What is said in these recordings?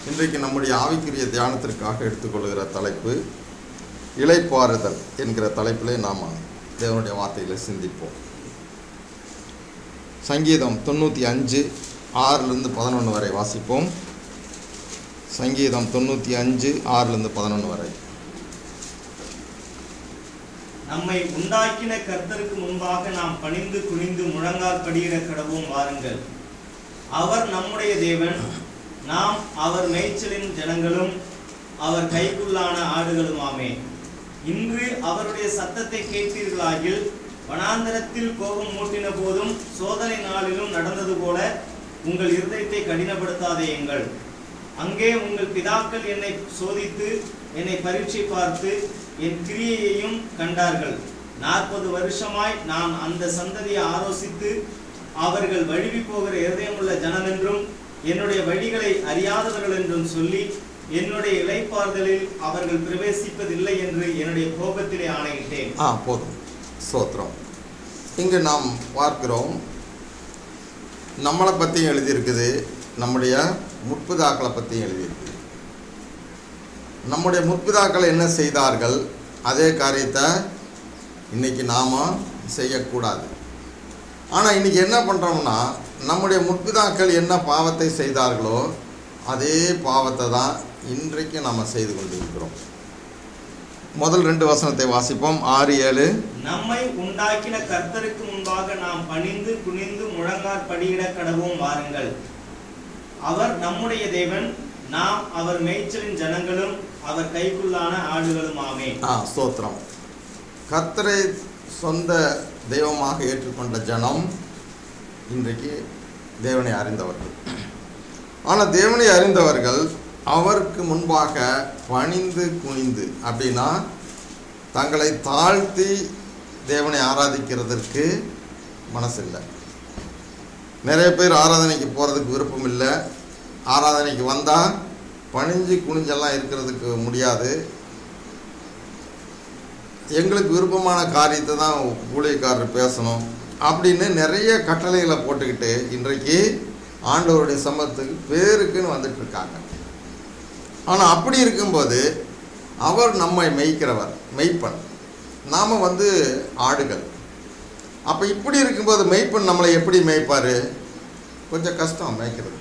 இன்றைக்கு நம்முடைய ஆவிக்குரிய தியானத்திற்காக எடுத்துக்கொள்கிற தலைப்பு இளைப்பாறுதல் என்கிற தலைப்பிலே நாம் தேவனுடைய வார்த்தைகளை சிந்திப்போம் சங்கீதம் தொண்ணூற்றி அஞ்சு ஆறிலிருந்து பதினொன்று வரை வாசிப்போம் சங்கீதம் தொண்ணூற்றி அஞ்சு ஆறிலிருந்து பதினொன்று வரை நம்மை உண்டாக்கின கர்த்தருக்கு முன்பாக நாம் பணிந்து குனிந்து முழங்கால் படியிட கடவும் வாருங்கள் அவர் நம்முடைய தேவன் நாம் அவர் மேய்ச்சலின் ஜனங்களும் அவர் கைக்குள்ளான ஆடுகளுமாமே இன்று அவருடைய சத்தத்தை கேட்டீர்களாகில் வனாந்தரத்தில் கோபம் மூட்டின போதும் சோதனை நாளிலும் நடந்தது போல உங்கள் இருதயத்தை கடினப்படுத்தாதேயுங்கள் அங்கே உங்கள் பிதாக்கள் என்னை சோதித்து என்னை பரீட்சை பார்த்து என் கிரியையையும் கண்டார்கள் நாற்பது வருஷமாய் நான் அந்த சந்ததியை ஆலோசித்து அவர்கள் வழுவி போகிற இருதயமுள்ள ஜனம் என்றும் என்னுடைய வழிகளை அறியாதவர்கள் என்றும் சொல்லி என்னுடைய இளைப்பாறுதலில் அவர்கள் பிரவேசிப்பதில்லை என்று என்னுடைய கோபத்திலே ஆணையிட்டேன் ஆ போதும் ஸ்தோத்திரம் இங்கு நாம் பார்க்கிறோம் நம்மளை பற்றியும் எழுதியிருக்குது நம்முடைய முற்பிதாக்களை பற்றியும் எழுதியிருக்கு நம்முடைய முற்பிதாக்கள் என்ன செய்தார்கள் அதே காரியத்தை இன்னைக்கு நாம் செய்யக்கூடாது ஆனால் இன்னைக்கு என்ன பண்ணுறோம்னா நம்முடைய முற்பிதாக்கள் என்ன பாவத்தை செய்தார்களோ அதே பாவத்தை தான் இன்றைக்கு நம்ம செய்து கொண்டிருக்கிறோம் முதல் ரெண்டு வசனத்தை வாசிப்போம் ஆறு ஏழு நம்மை உண்டாக்கின கர்த்தருக்கு முன்பாக நாம் பணிந்து குனிந்து முழங்கால் படியிட கடவும் வாருங்கள் அவர் நம்முடைய தேவன் நாம் அவர் மேய்ச்சலின் ஜனங்களும் அவர் கைக்குள்ளான ஆடுகளுமாமே ஆ ஸ்தோத்திரம் கர்த்தரை சொந்த தெய்வமாக ஏற்றுக்கொண்ட ஜனம் இன்றைக்கு தேவனை அறிந்தவர்கள் ஆனால் தேவனை அறிந்தவர்கள் அவருக்கு முன்பாக பணிந்து குனிந்து அப்படின்னா தங்களை தாழ்த்தி தேவனை ஆராதிக்கிறதற்கு மனசில்லை நிறைய பேர் ஆராதனைக்கு போகிறதுக்கு விருப்பம் இல்லை ஆராதனைக்கு வந்தால் பணிஞ்சு குனிஞ்செல்லாம் இருக்கிறதுக்கு முடியாது எங்களுக்கு விருப்பமான காரியத்தை தான் ஊழியக்காரர் பேசணும் அப்படின்னு நிறைய கட்டளைகளை போட்டுக்கிட்டு இன்றைக்கு ஆண்டவருடைய சம்பளத்துக்கு பேருக்குன்னு வந்துட்டு இருக்காங்க ஆனால் அப்படி இருக்கும்போது அவர் நம்மை மெய்க்கிறவர் மெய்ப்பன் நாம் வந்து ஆடுகள் அப்போ இப்படி இருக்கும்போது மெய்ப்பன் நம்மளை எப்படி மேய்ப்பார் கொஞ்சம் கஷ்டம் மேய்க்கிறது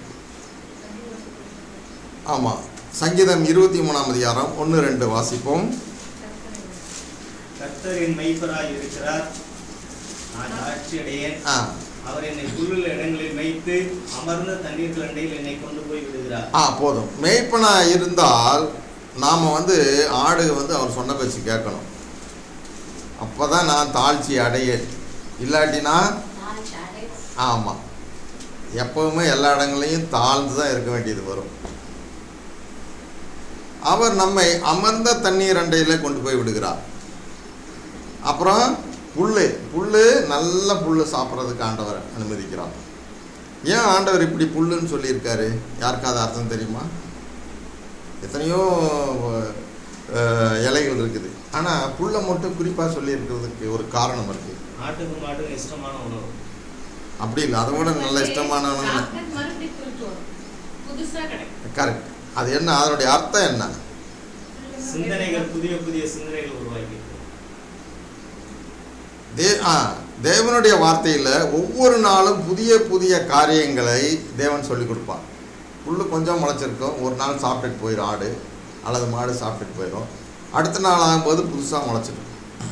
ஆமாம் சங்கீதம் இருபத்தி மூணாம் அதிகாரம் ஒன்று ரெண்டு வாசிப்போம் கர்த்தரின் மெய்ப்பராய் இருக்கிறார் நான் ஆட்சியடையேன் ஆ அவர் என்னை புல்லுள்ள இடங்களில் மேய்த்து அமர்ந்த தண்ணீர்கள் அண்டையில் என்னை கொண்டு போய் விடுகிறார் ஆ போதும் மேய்ப்பனாக இருந்தால் நாம் வந்து ஆடு வந்து அவர் சொன்ன பேச்சு கேட்கணும் அப்போ தான் நான் தாழ்ச்சி அடைய இல்லாட்டினா ஆமாம் எப்பவுமே எல்லா இடங்களையும் தாழ்ந்து தான் இருக்க வேண்டியது வரும் அவர் நம்மை அமர்ந்த தண்ணீர் அண்டையில் கொண்டு போய் விடுகிறார் அப்புறம் புல் புல் நல்ல புல் சாப்பிட்றதுக்கு ஆண்டவர் அனுமதிக்கிறார் ஏன் ஆண்டவர் இப்படி புல்லுன்னு சொல்லியிருக்காரு யாருக்காவது அர்த்தம் தெரியுமா எத்தனையோ அஹ், இலைகள் இருக்குது ஆனால் புல்லை மட்டும் குறிப்பாக சொல்லியிருக்கிறதுக்கு ஒரு காரணம் இருக்குது ஆட்டுக்கு மாட்டுக்கு இஷ்டமான உணவு அப்படி இல்லை அதை விட நல்ல இஷ்டமானவங்க சாப்பிட்டு மறுபடியும் துருத்து வரும். புதுசா கிடைக்கும் கரெக்ட் அது என்ன அதனுடைய அர்த்தம் என்ன சிந்தனைகள் புதிய புதிய சிந்தனைகள் உருவாக்கி தே ஆ தேவனுடைய வார்த்தையில் ஒவ்வொரு நாளும் புதிய புதிய காரியங்களை தேவன் சொல்லி கொடுப்பார் புல்லு கொஞ்சம் முளைச்சிருக்கும் ஒரு நாள் சாப்பிட்டுட்டு போயிடும் ஆடு அல்லது மாடு சாப்பிட்டுட்டு போயிடும் அடுத்த நாள் ஆகும்போது புதுசாக முளைச்சிடும்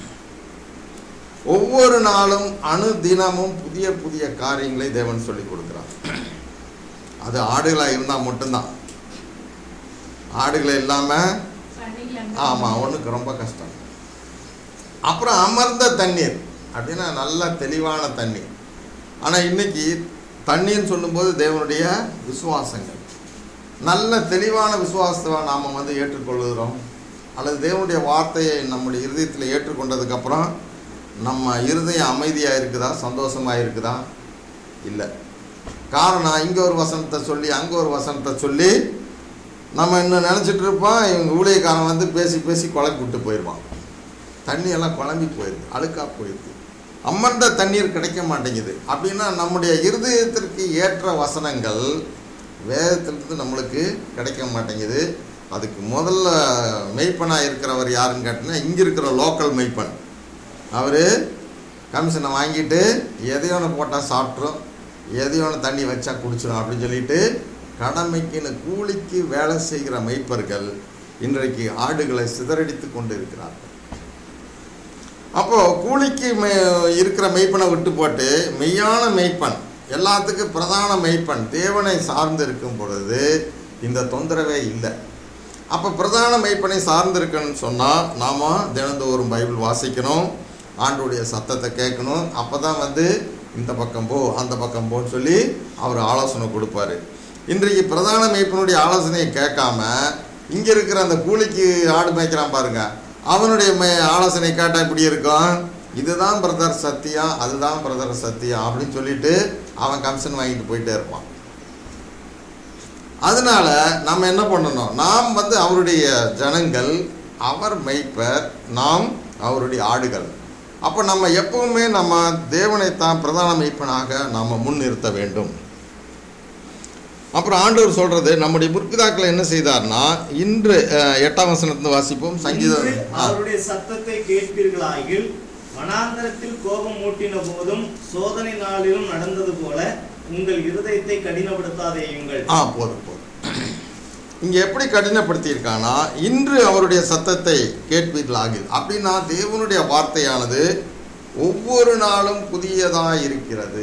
ஒவ்வொரு நாளும் அணு தினமும் புதிய புதிய காரியங்களை தேவன் சொல்லி கொடுக்குறார் அது ஆடுகளாக இருந்தால் மட்டும்தான் ஆடுகளை இல்லாமல் பண்ணிக்கலாம். ஆமாம் ஒன்றுக்கு ரொம்ப கஷ்டம் அப்புறம் அமர்ந்த தண்ணீர் அப்படின்னா நல்ல தெளிவான தண்ணீர் ஆனால் இன்னைக்கு தண்ணீர்னு சொல்லும்போது தேவனுடைய விசுவாசங்கள் நல்ல தெளிவான விசுவாசத்தை நாம் வந்து ஏற்றுக்கொள்கிறோம் அல்லது தேவனுடைய வார்த்தையை நம்முடைய இருதயத்தில் ஏற்றுக்கொண்டதுக்கப்புறம் நம்ம இருதயம் அமைதியாக இருக்குதா சந்தோஷமாக இருக்குதா இல்லை காரணம் இங்கே ஒரு வசனத்தை சொல்லி அங்கே ஒரு வசனத்தை சொல்லி நம்ம இன்னும் நினச்சிட்டு இருப்போம் இவங்க ஊழியக்காரன் வந்து பேசி பேசி குழம்பி விட்டு போயிடுவான் தண்ணி எல்லாம் குழம்பி போயிடுது அழுக்கா போயிடுது அமர்ந்த தண்ணீர் கிடைக்க மாட்டேங்குது அப்படின்னா நம்முடைய இருதயத்திற்கு ஏற்ற வசனங்கள் வேதத்திலிருந்து நம்மளுக்கு கிடைக்க மாட்டேங்குது அதுக்கு முதல்ல மெய்ப்பனாக இருக்கிறவர் யாருன்னு கேட்டிங்கன்னா இங்கே இருக்கிற லோக்கல் மெய்ப்பன் அவர் கமிஷனை வாங்கிட்டு எதையோன்னு போட்டால் சாப்பிட்ரும் எதையோன்னு தண்ணி வச்சா குடிச்சிடும் அப்படின்னு சொல்லிட்டு கடமைக்குன்னு கூலிக்கு வேலை செய்கிற மெய்ப்பர்கள் இன்றைக்கு ஆடுகளை சிதறடித்து கொண்டு இருக்கிறார்கள் அப்போது கூலிக்கு மெ இருக்கிற மெய்ப்பனை விட்டு போட்டு மெய்யான மெய்ப்பன் எல்லாத்துக்கும் பிரதான மெய்ப்பன் தேவனை சார்ந்து இருக்கும் பொழுது இந்த தொந்தரவே இல்லை அப்போ பிரதான மெய்ப்பனை சார்ந்து இருக்கணும்னு சொன்னால் நாம் தினந்தோறும் பைபிள் வாசிக்கணும் ஆண்டுடைய சத்தத்தை கேட்கணும் அப்போ தான் வந்து இந்த பக்கம் போ அந்த பக்கம் போன்னு சொல்லி அவர் ஆலோசனை கொடுப்பாரு இன்றைக்கு பிரதான மெய்ப்பனுடைய ஆலோசனையை கேட்காம இங்கே இருக்கிற அந்த கூலிக்கு ஆடு மேய்க்கிறான் பாருங்க அவனுடைய மே ஆலோசனை கேட்டால் இப்படி இருக்கும் இதுதான் பிரதர் சத்தியம் அதுதான் பிரதர் சத்தியம் அப்படின்னு சொல்லிட்டு அவன் கமிஷன் வாங்கிட்டு போயிட்டே இருப்பான் அதனால நம்ம என்ன பண்ணணும் நாம் வந்து அவருடைய ஜனங்கள் அவர் மெய்ப்பர் நாம் அவருடைய ஆடுகள் அப்போ நம்ம எப்பவுமே நம்ம தேவனைத்தான் பிரதான மெய்ப்பனாக நாம் முன்னிறுத்த வேண்டும் அப்புறம் ஆண்டவர் சொல்றது நம்முடைய முற்பிதாக்கள் என்ன செய்தார்னா இன்று அஹ், எட்டாம் வசனத்தை வாசிப்போம் சங்கீதம் இன்று ஆ. அவருடைய சத்தத்தை கேட்பீர்களாகில் வனாந்தரத்தில் கோபம் மூட்டின போதும் சோதனை நாளிலும் நடந்தது போல உங்கள் இருதயத்தை கடினப்படுத்தாதேயுங்கள் ஆ போதும் போதும் இங்கே எப்படி கடினப்படுத்தியிருக்கானா இன்று அவருடைய சத்தத்தை கேட்பீர்களாகில் அப்படின்னா தேவனுடைய வார்த்தையானது ஒவ்வொரு நாளும் புதியதாக இருக்கிறது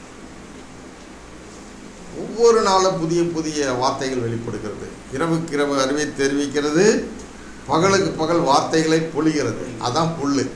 ஒவ்வொரு நாளும் புதிய புதிய வார்த்தைகள் வெளிப்படுகிறது இரவுக்கு இரவு அறிவை தெரிவிக்கிறது பகலுக்கு பகல் வார்த்தைகளை பொழிகிறது அதான் புல்லு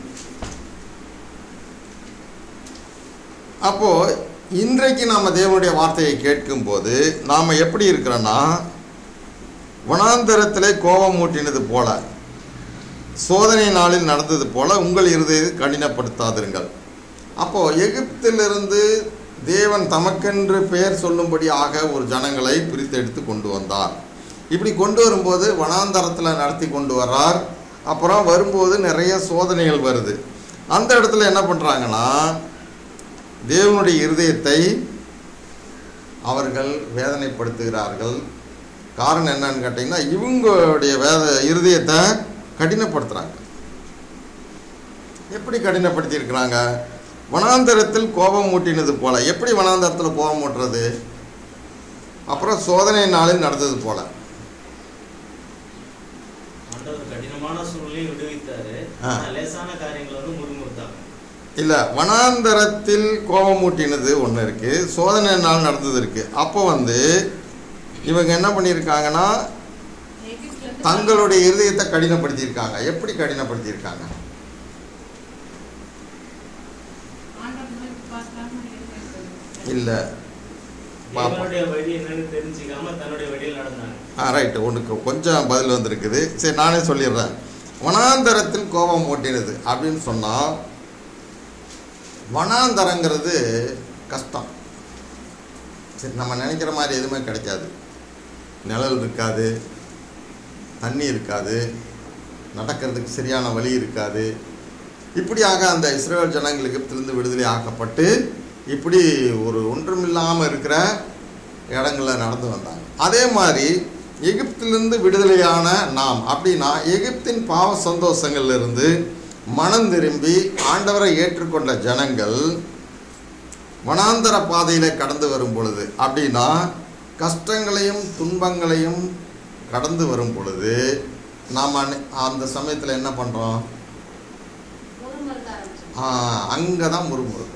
அப்போ இன்றைக்கு நாம் தேவனுடைய வார்த்தையை கேட்கும்போது நாம் எப்படி இருக்கிறோன்னா வனாந்தரத்திலே கோபம் மூட்டினது போல சோதனை நாளில் நடந்தது போல உங்கள் இருதயத்தை கடினப்படுத்தாதிருங்கள் அப்போ எகிப்திலிருந்து தேவன் தமக்கென்று பெயர் சொல்லும்படியாக ஒரு ஜனங்களை பிரித்தெடுத்து கொண்டு வந்தார் இப்படி கொண்டு வரும்போது வனாந்தரத்தில் நடத்தி கொண்டு வர்றார் அப்புறம் வரும்போது நிறைய சோதனைகள் வருது அந்த இடத்துல என்ன பண்ணுறாங்கன்னா தேவனுடைய இருதயத்தை அவர்கள் வேதனைப்படுத்துகிறார்கள் காரணம் என்னன்னு கேட்டிங்கன்னா இவங்களுடைய வேத இருதயத்தை கடினப்படுத்துகிறாங்க எப்படி கடினப்படுத்தியிருக்கிறாங்க வனாந்தரத்தில் கோபம் மூட்டினது போல எப்படி வனாந்தரத்தில் கோபம் மூட்டுறது அப்புறம் சோதனை நாளில் நடந்தது போல ஆண்டவர் கடினமான சூழ்நிலையும் விடுவித்தாரு ஆ. ஆனா லேசான காரியங்களை வந்து முறுமுறுத்தாங்க இல்லை வனாந்தரத்தில் கோபம் மூட்டினது ஒன்று இருக்குது சோதனை நாள் நடந்தது இருக்குது அப்போ வந்து இவங்க என்ன பண்ணியிருக்காங்கன்னா எகிப்துல இருந்து தங்களுடைய இருதயத்தை கடினப்படுத்தியிருக்காங்க எப்படி கடினப்படுத்தியிருக்காங்க ஆண்டவர் நோக்கி பார்க்காம இருக்கிறது. இல்லை பாப்போம் தேவனுடைய வழி என்னன்னு தெரிஞ்சுக்காம தன்னுடைய வழியில் நடந்தாங்க ஆ ரைட்டு உனக்கு கொஞ்சம் பதில் வந்திருக்குது சரி நானே சொல்லிடுறேன் வனாந்தரத்தில் கோபம் ஓட்டினது அப்படின்னு சொன்னால் வனாந்தரங்கிறது கஷ்டம் சரி நம்ம நினைக்கிற மாதிரி எதுவுமே கிடைக்காது நிழல் இருக்காது தண்ணி இருக்காது நடக்கிறதுக்கு சரியான வழி இருக்காது இப்படியாக அந்த இஸ்ரேல் ஜனங்கள் எகிப்திலிருந்து விடுதலை ஆக்கப்பட்டு இப்படி ஒரு ஒன்றுமில்லாமல் இருக்கிற இடங்களில் நடந்து வந்தாங்க அதே மாதிரி எகிப்திலிருந்து விடுதலையான நாம் அப்படின்னா எகிப்தின் பாவ சந்தோஷங்கள்ல இருந்து மனம் திரும்பி ஆண்டவரை ஏற்றுக்கொண்ட ஜனங்கள் வனாந்தர பாதையில் கடந்து வரும் பொழுது அப்படின்னா கஷ்டங்களையும் துன்பங்களையும் கடந்து வரும் பொழுது நாம் அந்த சமயத்தில் என்ன பண்ணுறோம் முறுமுறுக்க ஆரம்பிச்சோம். அங்கே தான் முறுமுறுக்கிறோம்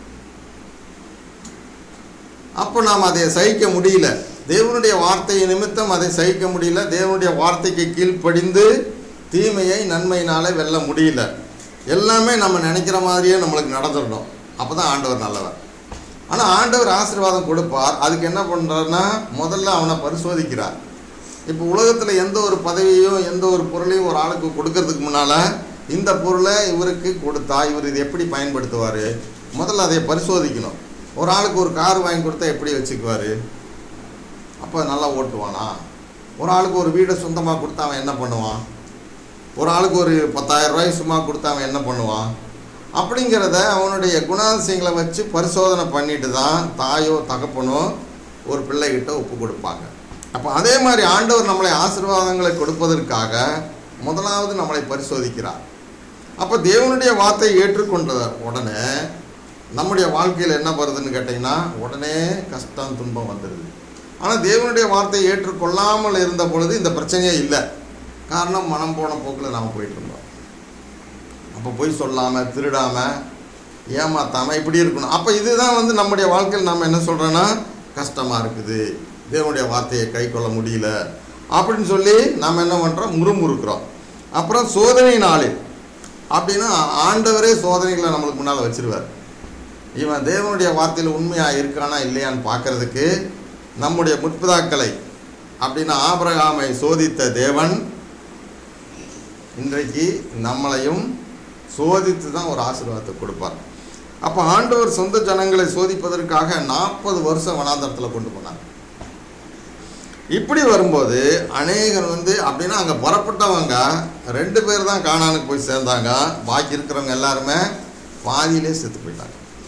அப்போ நாம் அதை சகிக்க முடியல தேவனுடைய வார்த்தையை நிமித்தம் அதை சகிக்க முடியல தேவனுடைய வார்த்தைக்கு கீழ்ப்படிந்து தீமையை நன்மையினாலே வெல்ல முடியல எல்லாமே நம்ம நினைக்கிற மாதிரியே நம்மளுக்கு நடந்துடணும் அப்போ தான் ஆண்டவர் நல்லவர் ஆனால் ஆண்டவர் ஆசீர்வாதம் கொடுப்பார் அதுக்கு என்ன பண்ணுறாருன்னா முதல்ல அவனை பரிசோதிக்கிறார் இப்போ உலகத்தில் எந்த ஒரு பதவியோ எந்த ஒரு பொருளையும் ஒரு ஆளுக்கு கொடுக்கறதுக்கு முன்னால் இந்த பொருளை இவருக்கு கொடுத்தா இவர் இது எப்படி பயன்படுத்துவார் முதல்ல அதை பரிசோதிக்கணும் ஒரு ஆளுக்கு ஒரு கார் வாங்கி கொடுத்தா எப்படி வச்சுக்குவார் அப்போ நல்லா ஓட்டுவானா ஒரு ஆளுக்கு ஒரு வீடை சொந்தமாக கொடுத்தா அவன் என்ன பண்ணுவான் ஒரு ஆளுக்கு ஒரு பத்தாயிரம் ரூபாய் சும்மா கொடுத்தா அவன் என்ன பண்ணுவான் அப்படிங்கிறத அவனுடைய குணாதிசயங்களை வச்சு பரிசோதனை பண்ணிட்டு தான் தாயோ தகப்பனோ ஒரு பிள்ளைகிட்ட ஒப்பு கொடுப்பாங்க அப்போ அதே மாதிரி ஆண்டவர் நம்மளை ஆசீர்வாதங்களை கொடுப்பதற்காக முதலாவது நம்மளை பரிசோதிக்கிறார் அப்போ தேவனுடைய வார்த்தையை ஏற்றுக்கொண்ட உடனே நம்முடைய வாழ்க்கையில் என்ன வருதுன்னு கேட்டிங்கன்னா உடனே கஷ்டம் துன்பம் வந்துடுது ஆனால் தேவனுடைய வார்த்தையை ஏற்றுக்கொள்ளாமல் இருந்த பொழுது இந்த பிரச்சனையே இல்லை காரணம் மனம் போன போக்கில் நாம் போயிட்டு இருந்தோம் அப்போ பொய் சொல்லாமல் திருடாமல் ஏமாத்தாமல் இப்படி இருக்கணும் அப்போ இதுதான் வந்து நம்முடைய வாழ்க்கையில் நம்ம என்ன சொல்கிறோன்னா கஷ்டமாக இருக்குது தேவனுடைய வார்த்தையை கை கொள்ள முடியல அப்படின்னு சொல்லி நாம் என்ன பண்ணுறோம் முறுமுறுக்கிறோம் அப்புறம் சோதனை நாளில் அப்படின்னா ஆண்டவரே சோதனைகளை நம்மளுக்கு முன்னால் வச்சிருவார் இவன் தேவனுடைய வார்த்தையில் உண்மையாக இருக்கானா இல்லையான்னு பார்க்கறதுக்கு நம்முடைய முற்பிதாக்களை அப்படின்னா ஆபிரகாமை சோதித்த தேவன் இன்றைக்கு நம்மளையும் சோதித்து தான் ஒரு ஆசீர்வாதத்தை கொடுப்பார் அப்போ ஆண்டவர் சொந்த ஜனங்களை சோதிப்பதற்காக நாற்பது வருஷம் வனாந்தரத்தில் கொண்டு போனார் இப்படி வரும்போது அநேகர் வந்து அப்படின்னா அங்கே புறப்பட்டவங்க ரெண்டு பேர் தான் காணானுக்கு போய் சேர்ந்தாங்க பாக்கி இருக்கிறவங்க எல்லாருமே பாதியிலே செத்து போயிட்டாங்க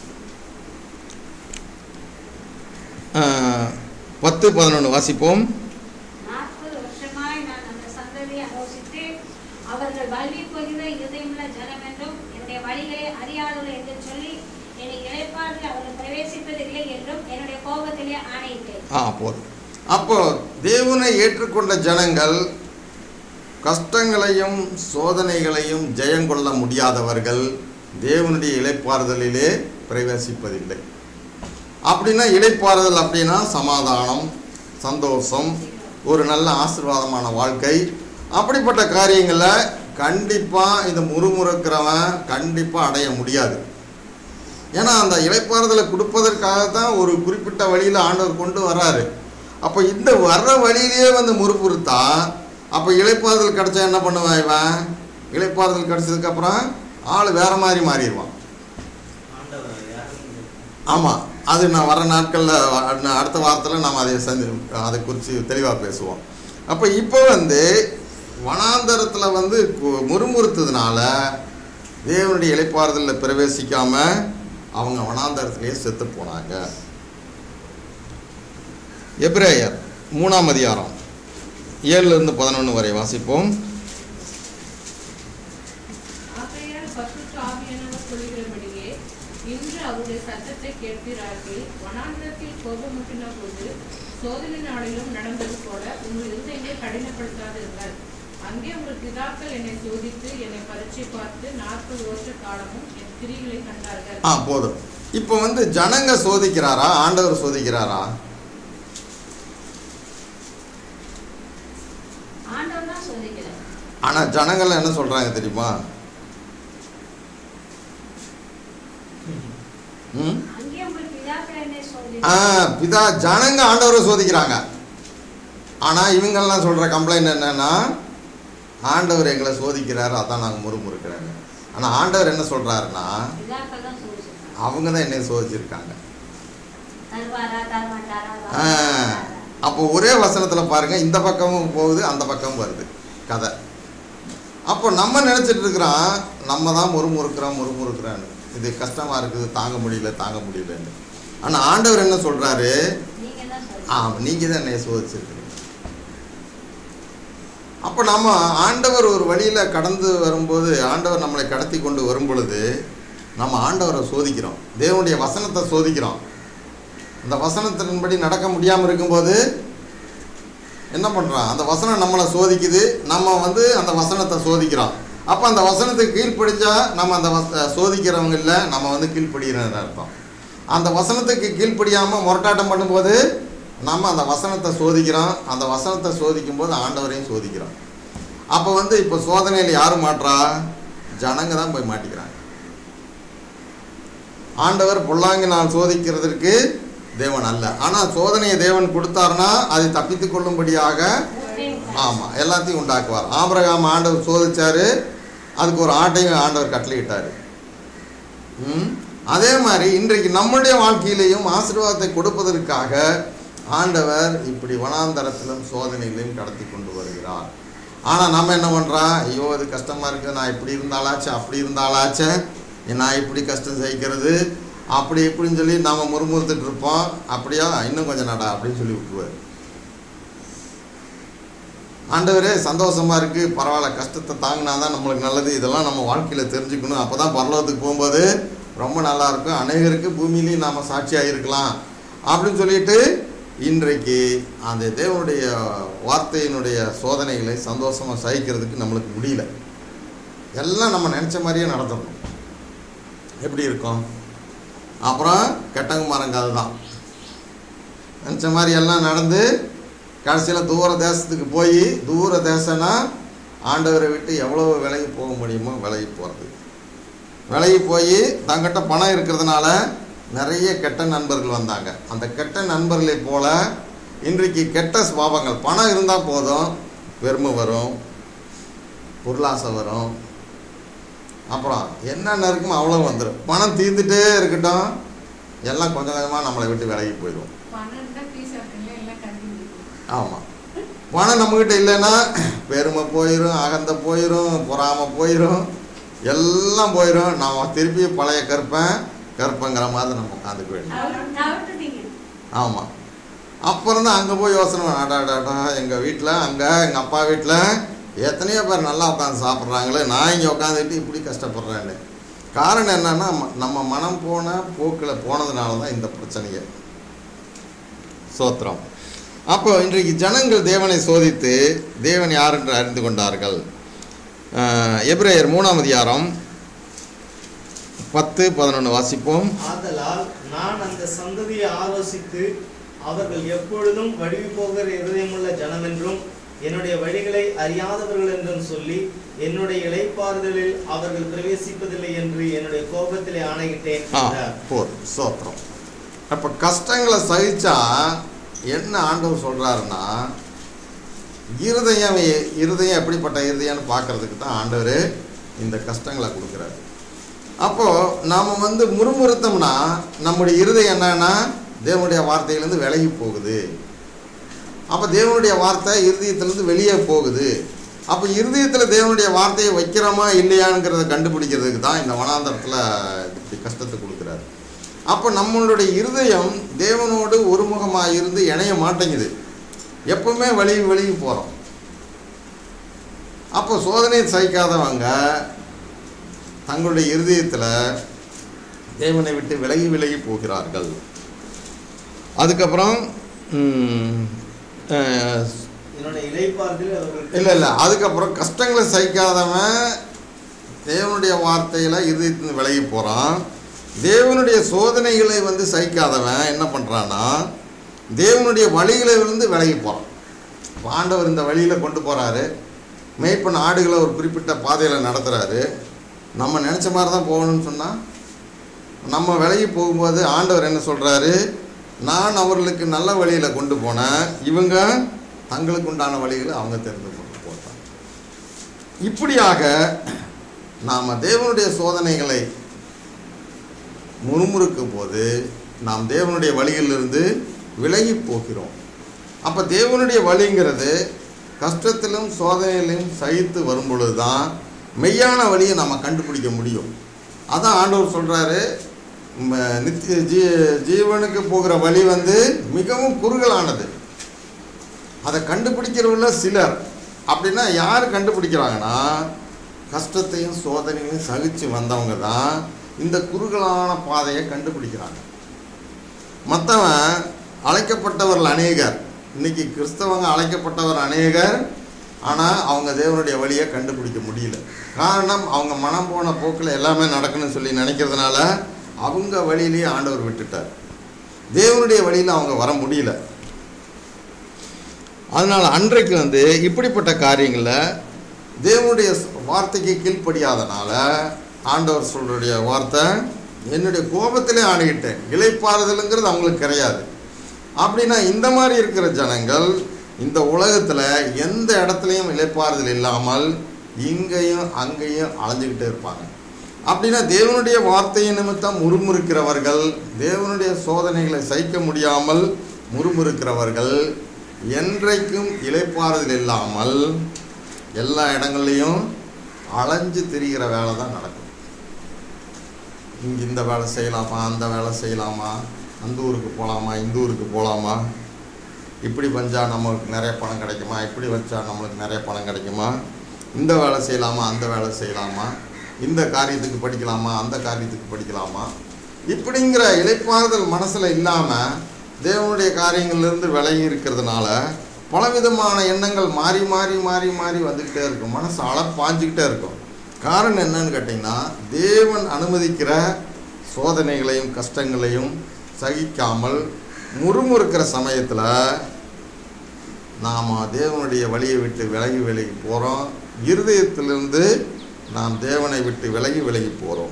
ஆஹ், பத்து பதினொன்று வாசிப்போம் நாற்பது வருஷமாய் நான் அந்த சந்ததியை ஆலோசித்து அவர்கள் வல்வி பொகிந்த இருதயமுள்ள ஜனம் என்றும் என்னுடைய வழிகளை அறியாதவர்கள் என்று சொல்லி என்னை இழைப்பார்கள் அவர்கள் பிரவேசிப்பதில்லை என்றும் என்னுடைய கோபத்திலே ஆணையிட்டேன் ஆ போதும் அப்போ தேவனை ஏற்றுக்கொண்ட ஜனங்கள் கஷ்டங்களையும் சோதனைகளையும் ஜெயங்கொள்ள முடியாதவர்கள் தேவனுடைய இளைப்பாறுதலிலே பிரவேசிப்பதில்லை அப்படின்னா இளைப்பாறுதல் அப்படின்னா சமாதானம் சந்தோஷம் ஒரு நல்ல ஆசீர்வாதமான வாழ்க்கை அப்படிப்பட்ட காரியங்களை கண்டிப்பாக இந்த முறுமுறுக்கிறவன் கண்டிப்பாக அடைய முடியாது ஏன்னா அந்த இளைப்பாறுதலை கொடுப்பதற்காக தான் ஒரு குறிப்பிட்ட வழியில் ஆண்டவர் கொண்டு வர்றாரு அப்போ இந்த வர்ற வழியிலேயே வந்து முறுப்புறுத்தா அப்போ இளைப்பாறுதல் கிடைச்சா என்ன பண்ணுவான் இவன் இளைப்பாறுதல் கிடைச்சதுக்கப்புறம் ஆள் வேற மாதிரி மாறிடுவான் ஆண்டவர் யாரும் ஆமாம் அது நான் வர நாட்களில் அடுத்த வாரத்தில் நாம் அதை சந்தி அதை குறித்து தெளிவாக பேசுவோம் அப்போ இப்போ வந்து வனாந்தரத்தில் வந்து கு- முறுமுறுத்ததுனால தேவனுடைய இளைப்பாறுதலில் பிரவேசிக்காம அவங்க வனாந்தரத்திலேயே செத்து போனாங்க எப்ரேயர் மூணாம் அதிகாரம் ஏழுலேருந்து பதினொன்று வரை வாசிப்போம் ஆகையால் பசுத்த ஆவியானவர் சொல்லுகிறபடியே இன்று அவருடைய சத்தத்தை கேட்கிறார்கள் வனாந்தரத்தில் கோபமூட்டின போது சோதனை நாளிலும் நடந்தது போல உங்கள் இருதயங்களை கடினப்படுத்தாதிருங்கள் அங்கே உங்கள் பிதாக்கள் என்னை சோதித்து என்னை பரீட்சை பார்த்து நாற்பது வருஷ காலமும் என் கிரிகளை கண்டார்கள் ஆ போதும் இப்போ வந்து ஜனங்க சோதிக்கிறாரா ஆண்டவர் சோதிக்கிறாரா ஆண்டவர் தான் சோதிக்கிறார் ஆனால் ஜனங்கள் என்ன சொல்கிறாங்க தெரியுமா ம் அங்கே உங்கள் பிதாக்கள் என்னை ஆ சோதித்து பிதா ஜனங்க ஆண்டவரை சோதிக்கிறாங்க ஆனால் இவங்கெல்லாம் சொல்கிற கம்ப்ளைண்ட் என்னன்னா ஆண்டவர் எங்களை சோதிக்கிறாரு அதான் நாங்கள் முறுமுறுக்கிறாங்க ஆனால் ஆண்டவர் என்ன சொல்கிறாருன்னா பிதாக்கள் தான் சோதிச்சிருக்காங்க அவங்க தான் என்னை சோதிச்சிருக்காங்க தருவாரா தரமாட்டாரா ஆ, அப்போ ஒரே வசனத்தில் பாருங்க இந்த பக்கமும் போகுது அந்த பக்கமும் வருது கதை அப்போ நம்ம நினச்சிட்டு இருக்கிறோம் நம்ம தான் முறுமுறுக்கிறோம் முறுமுறுக்கிறோன்னு இது கஷ்டமாக இருக்குது தாங்க முடியல தாங்க முடியலன்னு ஆனால் ஆண்டவர் என்ன சொல்கிறாரு நீங்க தான் ஆ சொல்லுங்க நீங்கள் தான் என்னை சோதிச்சிருக்கிறீங்க அப்போ நம்ம ஆண்டவர் ஒரு வழியில் கடந்து வரும்போது ஆண்டவர் நம்மளை கடத்தி கொண்டு வரும் பொழுது நம்ம ஆண்டவரை சோதிக்கிறோம் தேவனுடைய வசனத்தை சோதிக்கிறோம் அந்த வசனத்தின்படி நடக்க முடியாமல் இருக்கும்போது என்ன பண்ணுறோம் அந்த வசனம் நம்மளை சோதிக்குது நம்ம வந்து அந்த வசனத்தை சோதிக்கிறோம் அப்போ அந்த வசனத்துக்கு கீழ்ப்படிஞ்சா நம்ம அந்த வச சோதிக்கிறவங்க இல்லை நம்ம வந்து கீழ்ப்படுகிறன்னு அர்த்தம் அந்த வசனத்துக்கு கீழ்ப்படியாமல் முரட்டாட்டம் பண்ணும்போது நம்ம அந்த வசனத்தை சோதிக்கிறோம் அந்த வசனத்தை சோதிக்கும் போது ஆண்டவரையும் சோதிக்கிறோம் அப்போ வந்து இப்போ சோதனையில் யார் மாட்றா ஜனங்க தான் போய் மாட்டிக்கிறாங்க ஆண்டவர் பொல்லாங்கினால் சோதிக்கிறதற்கு தேவன் அல்ல ஆனால் சோதனையை தேவன் கொடுத்தாருன்னா அதை தப்பித்து கொள்ளும்படியாக ஆமாம் எல்லாத்தையும் உண்டாக்குவார் ஆபிரகாம் ஆண்டவர் சோதிச்சாரு அதுக்கு ஒரு ஆட்டையும் ஆண்டவர் கட்டளையிட்டார் ம் அதே மாதிரி இன்றைக்கு நம்முடைய வாழ்க்கையிலையும் ஆசீர்வாதத்தை கொடுப்பதற்காக ஆண்டவர் இப்படி வனாந்தரத்திலும் சோதனையிலையும் கடத்தி கொண்டு வருகிறார் ஆனால் நம்ம என்ன பண்ணுறோம் ஐயோ இது கஷ்டமாக இருக்குது நான் இப்படி இருந்தாலாச்சு அப்படி இருந்தாலாச்சே நான் இப்படி கஷ்டம் சகிக்கிறது அப்படி இப்படின்னு சொல்லி நாம் முறுமுறுத்துட்டு இருப்போம் அப்படியா இன்னும் கொஞ்சம் நடா அப்படின்னு சொல்லி விட்டுருவார் ஆண்டவரே சந்தோஷமா இருக்கு பரவாயில்ல கஷ்டத்தை தாங்கினா தான் நம்மளுக்கு நல்லது இதெல்லாம் நம்ம வாழ்க்கையில் தெரிஞ்சுக்கணும் அப்போ தான் பரலோகத்துக்கு போகும்போது ரொம்ப நல்லா இருக்கும் அநேகருக்கு பூமியிலையும் நாம் சாட்சியாக இருக்கலாம் அப்படின்னு சொல்லிட்டு இன்றைக்கு அந்த தேவனுடைய வார்த்தையினுடைய சோதனைகளை சந்தோஷமாக சகிக்கிறதுக்கு நம்மளுக்கு முடியல எல்லாம் நம்ம நினச்ச மாதிரியே நடத்தணும் எப்படி இருக்கும் அப்புறம் கெட்டகுமாரங்க அதுதான் நினச்ச மாதிரி எல்லாம் நடந்து கடைசியில் தூர தேசத்துக்கு போய் தூர தேசம்னா ஆண்டவரை விட்டு எவ்வளோ விலகி போக முடியுமோ விலகி போகிறது விலகி போய் தங்கிட்ட பணம் இருக்கிறதுனால நிறைய கெட்ட நண்பர்கள் வந்தாங்க அந்த கெட்ட நண்பர்களை போல இன்றைக்கு கெட்ட சுபாவங்கள் பணம் இருந்தால் போதும் பெருமை வரும் பொருளாசை வரும் அப்புறம் என்னென்ன இருக்குமோ அவ்வளோ வந்துடும் பணம் தீர்ந்துட்டே இருக்கட்டும் எல்லாம் கொஞ்சம் கொஞ்சமாக நம்மளை விட்டு விலகி போயிடும் பணம் தான் பீஸ் ஆகுங்க எல்லாம் கண்டுபிடிக்கும் ஆமாம் பணம் நம்மக்கிட்ட இல்லைன்னா பெருமை போயிடும் அகந்த போயிடும் பொறாமை போயிடும் எல்லாம் போயிடும் நாம் திருப்பி பழைய கற்பேன் கற்பங்கிற மாதிரி நம்ம உட்காந்துக்க வேண்டும் தவிர்த்து- தவிர்த்துட்டீங்க ஆமாம் அப்புறம் தான் அங்கே போய் யோசனை அடாடாடா எங்கள் வீட்டில் அங்கே எங்கள் அப்பா வீட்டில் எத்தனையோ பேர் நல்லா உட்காந்து சாப்பிட்றாங்களே நான் இங்கே உட்காந்துட்டு இப்படி கஷ்டப்படுறேன்னு காரணம் என்னன்னா ம- நம்ம மனம் போன போக்கில் போனதுனால தான் இந்த பிரச்சனையே சோத்திரம் அப்போ இன்றைக்கு ஜனங்கள் தேவனை சோதித்து தேவன் யார் என்று அறிந்து கொண்டார்கள் அஹ், எபிரேயர் மூணாம் அதிகாரம் பத்து பதினொன்று வாசிப்போம் ஆதலால் நான் அந்த சந்ததியை ஆலோசித்து அவர்கள் எப்பொழுதும் வடிவு போகிற இருதயமுள்ள ஜனமென்றும் என்னுடைய வழிகளை அறியாதவர்கள் என்றும் சொல்லி என்னுடைய இளைப்பாறுதலில் அவர்கள் பிரவேசிப்பதில்லை என்று என்னுடைய கோபத்திலே ஆணையிட்டேன் ஆ என்றார். போர் சோத்திரம் அப்போ கஷ்டங்களை சகிச்சா என்ன ஆண்டவர் சொல்கிறாருன்னா இருதயம் எ- இருதயம் எப்படிப்பட்ட இருதயம்னு பார்க்கறதுக்கு தான் ஆண்டவர் இந்த கஷ்டங்களை கொடுக்குறாரு அப்போது நாம் வந்து முறுமுறுத்தோம்னா நம்முடைய இருதயம் என்னன்னா தேவனுடைய வார்த்தையிலேருந்து விலகி போகுது அப்போ தேவனுடைய வார்த்தை இருதயத்திலேருந்து வெளியே போகுது அப்போ இருதயத்தில் தேவனுடைய வார்த்தையை வைக்கிறோமா இல்லையாங்கிறத கண்டுபிடிக்கிறதுக்கு தான் இந்த வனாந்தரத்தில் இப்படி கஷ்டத்தை கொடுக்குறாரு அப்போ நம்மளுடைய இருதயம் தேவனோடு ஒருமுகமாக இருந்து இணைய மாட்டேங்குது எப்பவுமே வெளியே வெளியே போகிறோம் அப்போ சோதனை சகிக்காதவங்க தங்களுடைய இருதயத்தில் தேவனை விட்டு விலகி விலகி போகிறார்கள் அதுக்கப்புறம் ம், அஹ், என்னுடைய இளைப்பாறுதலில் அவர்கள் இல்லை இல்லை அதுக்கப்புறம் கஷ்டங்களை சகிக்காதவன் தேவனுடைய வார்த்தையில் இருதயத்திலிருந்து விலகி போகிறான் தேவனுடைய சோதனைகளை வந்து சகிக்காதவன் என்ன பண்ணுறான்னா தேவனுடைய வழிகளிலிருந்து விலகி போகிறான் இப்ப ஆண்டவர் இந்த வழியில் கொண்டு போகிறாரு மேய்ப்பன் ஆடுகளை ஒரு குறிப்பிட்ட பாதையில் நடத்துகிறாரு நம்ம நினச்ச மாதிரி தான் போகணும்னு சொன்னால் நம்ம விலகி போகும்போது ஆண்டவர் என்ன சொல்கிறாரு நான் அவர்களுக்கு நல்ல வழியில் கொண்டு போனேன் இவங்க தங்களுக்கு உண்டான வழிகளை அவங்க தெரிந்து கொண்டு போட்டாங்க இப்படியாக நாம் தேவனுடைய சோதனைகளை முறுமுறுக்கும் போது நாம் தேவனுடைய வழியிலிருந்து விலகி போகிறோம் அப்போ தேவனுடைய வழிங்கிறது கஷ்டத்திலும் சோதனையிலும் சகித்து வரும் பொழுது தான் மெய்யான வழியை நம்ம கண்டுபிடிக்க முடியும் அதான் ஆண்டவர் சொல்கிறாரு நித்திய ஜீ ஜீவனுக்கு போகிற வழி வந்து மிகவும் குறுகலானது அதை கண்டுபிடிக்கிறவங்கள சிலர் அப்படின்னா யார் கண்டுபிடிக்கிறாங்கன்னா கஷ்டத்தையும் சோதனையும் சகிச்சு வந்தவங்க தான் இந்த குறுகலான பாதையை கண்டுபிடிக்கிறாங்க மற்றவன் அழைக்கப்பட்டவர்கள் அநேகர் இன்னைக்கு கிறிஸ்தவங்க அழைக்கப்பட்டவர் அநேகர் ஆனால் அவங்க தேவனுடைய வழியை கண்டுபிடிக்க முடியல காரணம் அவங்க மனம் போன போக்கில் எல்லாமே நடக்கணும்னு சொல்லி நினைக்கிறதுனால அவங்க வழியிலேயே ஆண்டவர் விட்டுட்டார் தேவனுடைய வழியில் அவங்க வர முடியல அதனால் அன்றைக்கு வந்து இப்படிப்பட்ட காரியங்களில் தேவனுடைய வார்த்தைக்கு கீழ்ப்படியாதனால ஆண்டவர் சொல்றடைய வார்த்தை என்னுடைய கோபத்திலே ஆணையிட்டேன் இலைப்பாறுதலுங்கிறது அவங்களுக்கு கிடையாது அப்படின்னா இந்த மாதிரி இருக்கிற ஜனங்கள் இந்த உலகத்தில் எந்த இடத்துலையும் இலைப்பாறுதல் இல்லாமல் இங்கேயும் அங்கேயும் அலைஞ்சுக்கிட்டே இருப்பாங்க அப்படின்னா தேவனுடைய வார்த்தையின் நிமித்தம் முறுமுறுக்கிறவர்கள் தேவனுடைய சோதனைகளை சகிக்க முடியாமல் முறுமுறுக்கிறவர்கள் என்றைக்கும் இலைப்பாறுதல் இல்லாமல் எல்லா இடங்கள்லையும் அலைஞ்சு திரிகிற வேலை தான் நடக்கும் இங்கே இந்த வேலை செய்யலாமா அந்த வேலை செய்யலாமா அந்த ஊருக்கு போகலாமா இந்த ஊருக்கு போகலாமா இப்படி வந்தால் நம்மளுக்கு நிறைய பணம் கிடைக்குமா இப்படி வச்சா நம்மளுக்கு நிறைய பணம் கிடைக்குமா இந்த வேலை செய்யலாமா அந்த வேலை செய்யலாமா இந்த காரியத்துக்கு படிக்கலாமா அந்த காரியத்துக்கு படிக்கலாமா இப்படிங்கிற இழைப்பாறுதல் மனசில் இல்லாமல் தேவனுடைய காரியங்கள்லேருந்து விலகி இருக்கிறதுனால பலவிதமான எண்ணங்கள் மாறி மாறி மாறி மாறி வந்துக்கிட்டே இருக்கும் மனசு அழ பாஞ்சிக்கிட்டே இருக்கும் காரணம் என்னன்னு கேட்டிங்கன்னா தேவன் அனுமதிக்கிற சோதனைகளையும் கஷ்டங்களையும் சகிக்காமல் முறுமுறுக்கிற சமயத்தில் நாம் தேவனுடைய வழியை விட்டு விலகி விலகி போகிறோம் இருதயத்திலிருந்து நாம் தேவனை விட்டு விலகி விலகி போகிறோம்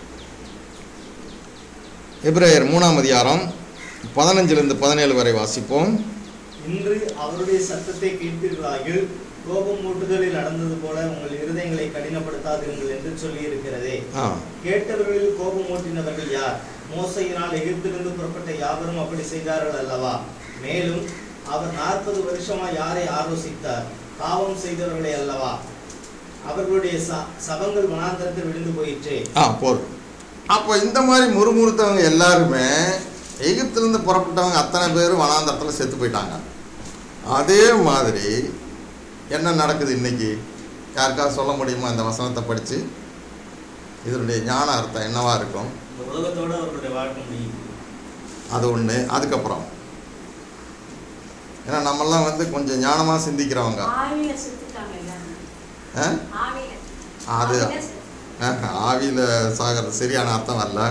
எப்ரேயர் மூணாம் அதிகாரம் பதினஞ்சிலிருந்து பதினேழு வரை வாசிப்போம் இன்று அவருடைய சத்தத்தை கேட்பீர்களாகில் கோபம் மூட்டுதலில் நடந்தது போல உங்கள் இருதயங்களை கடினப்படுத்தாதீர்கள் என்று சொல்லி இருக்கிறதே ஆ கேட்டவர்களில் கோபம் மூட்டினவர்கள் யார் மோசையினால் எகிப்திலிருந்து புறப்பட்ட யாவரும் அப்படி செய்தார்கள் அல்லவா மேலும் அவர் நாற்பது வருஷமா யாரை ஆலோசித்தார் பாவம் செய்தவர்களை அல்லவா அவர்களுடைய ச- சபங்கள் வனாந்தரத்தில் விழுந்து போயிற்றே ஆ போதும் அப்போ இந்த மாதிரி முறுமுறுத்தவங்க எல்லாருமே எகிப்திலேருந்து புறப்பட்டவங்க அத்தனை பேரும் வனாந்தரத்தில் செத்து போயிட்டாங்க அதே மாதிரி என்ன நடக்குது இன்னைக்கு யாருக்காவது சொல்ல முடியுமா இந்த வசனத்தை படித்து இதனுடைய ஞான அர்த்தம் என்னவா இருக்கும் இந்த உலகத்தோட அவர்களுடைய வாழ்க்கை முடியுது அது ஒன்று அதுக்கப்புறம் ஏன்னா நம்மெல்லாம் வந்து கொஞ்சம் ஞானமாக சிந்திக்கிறவங்க ஆவியில செத்துட்டாங்க எல்லாரும் ஆ? ஆவியில அது ஆவியில செத்து- ஆவியில் சாகிறது சரியான அர்த்தம் வரல